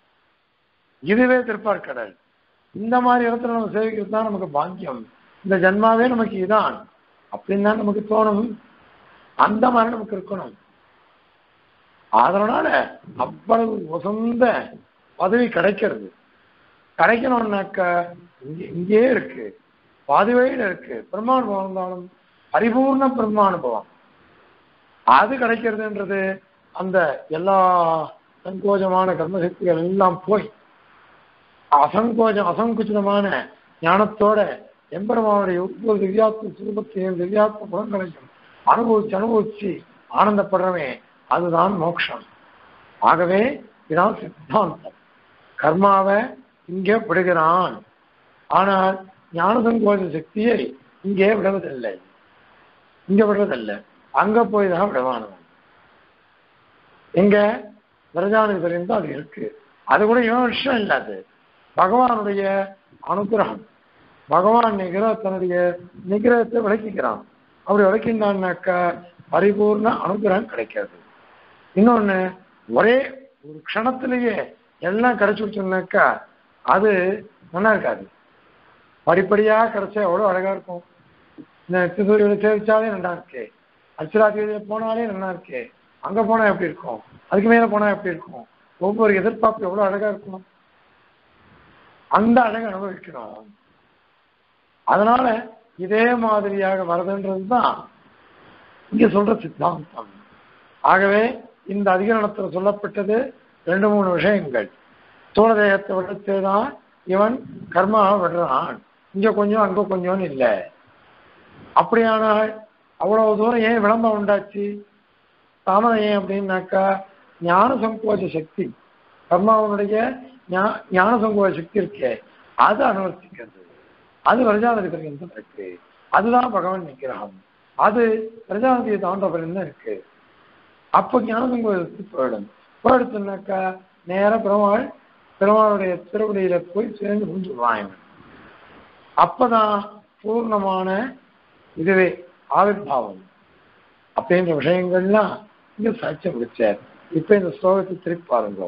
இதுவே திருப்பார்கடல் இந்த மாதிரி இடத்துல நம்ம சேவிக்கிறது தான் நமக்கு பாக்கியம் இந்த ஜன்மாவே நமக்கு இதான் அப்படின்னு தான் நமக்கு தோணும் அந்த மாதிரி நமக்கு இருக்கணும் அதனால அவ்வளவு உசந்த பதவி கிடைக்கிறது கிடைக்கணும்னாக்க இங்கே இங்கே இருக்கு பாதுவையில் இருக்கு பிரம்மானுபவம் இருந்தாலும் பரிபூர்ண பிரம்மானுபவம் அது கிடைக்கிறதுன்றது அந்த எல்லா சங்கோஜமான கர்மசக்திகள் எல்லாம் போய் அசங்கோஜம் அசங்குச்சிதமான ஞானத்தோட எம்பெருமானுடைய ஒவ்வொரு திவ்யாத்ம சுரூபத்தையும் திவ்யாத்ம குணங்களையும் அனுபவிச்சு அனுபவிச்சு ஆனந்தப்படுறவே அதுதான் மோட்சம் ஆகவே இதான் சித்தாந்தம் கர்மாவை இங்கே விடுகிறான் ஆனால் ஞானசங்கோஜ சக்தியை இங்கே விடுவதில்லை இங்க விடுறதில்லை அங்க போய் தான் விடுவானவன் எங்க விரஜானது வரையும் அது இருக்கு அது கூட இவன் விஷயம் இல்லை அது பகவானுடைய அனுகிரகம் பகவான் நிகிர தன்னுடைய நிகிரகத்தை விளக்கிக்கிறான் அப்படி விளக்கினான்னாக்கா பரிபூர்ண அனுகிரகம் கிடைக்காது இன்னொன்னு ஒரே ஒரு க்ஷணத்திலேயே எல்லாம் கிடைச்சுடுச்சுனாக்கா அது நல்லா இருக்காது படிப்படியா கிடைச்சா எவ்வளவு அழகா இருக்கும் இந்த திருசூரியில சேவிச்சாலே நல்லா இருக்கே அச்சராத்திரியில போனாலே நல்லா இருக்கே அங்க போனா எப்படி இருக்கும் அதுக்கு மேல போனா எப்படி இருக்கும் ஒவ்வொரு எதிர்பார்ப்பு எவ்வளவு அழகா இருக்கும் அந்த அழகை அனுபவிக்கணும் அதனால இதே மாதிரியாக வரதுன்றது தான் இங்க சொல்ற சித்தாந்தம் ஆகவே இந்த அதிகரணத்தில் சொல்லப்பட்டது ரெண்டு மூணு விஷயங்கள் தோழ தேகத்தை விடத்தே தான் இவன் கர்மாவை விடுறான் இங்க கொஞ்சம் அங்க கொஞ்சம்னு இல்லை அப்படியானால் அவ்வளவு தூரம் ஏன் விளம்பரம் உண்டாச்சு தாமதம் ஏன் அப்படின்னாக்கா ஞான சங்கோஜ சக்தி கர்மாவனுடைய ஞா- ஞான சங்கோஜ சக்தி இருக்கே அது அனுவர்த்திக்கிறது அது பிரஜாபதி பரியந்தம் இருக்கு அதுதான் பகவான் நிக்கிரகம் அது பிரஜாபதியை தாண்ட பரியந்தம் இருக்கு அப்போ ஞான சங்கோஜத்துக்கு போயிடும் போயிடுச்சுனாக்கா நேர பெருமாள் பெருமாளுடைய திருவடியில போய் சேர்ந்து முடிஞ்சுடுவான் இவன் அப்பதான் பூர்ணமான இதுவே ஆவிர்வாவம் அப்படின்ற விஷயங்கள்லாம் இங்க சாட்சியம் முடிச்சார் இப்ப இந்த ஸ்லோகத்தை திருப்பி பாருங்க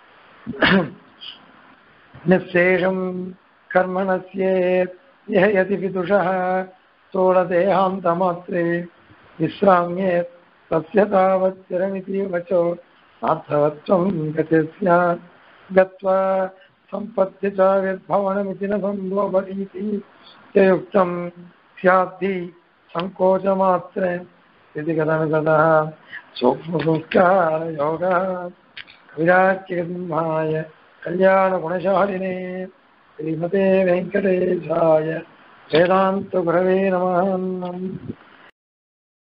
நிசேஷம் கர்மணஸ்யேத் யஹ யதி விதுஷः स्थूलदेहान्तमात्रे विश्राम्येत् तस्य तावत् चिरमिति वचो नार्थवत्वं गते स्यात् गत्वा सम्पत्ति च विद्भवनमिति न सम्भवतीति च युक्तं स्याद्धि सङ्कोचमात्रे इति कथनतः सूक्ष्मसंस्कारयोगः कविराज्यसिंहाय कल्याणगुणशालिने श्रीमते वेङ्कटेशाय वेदान्तगुरवे नमः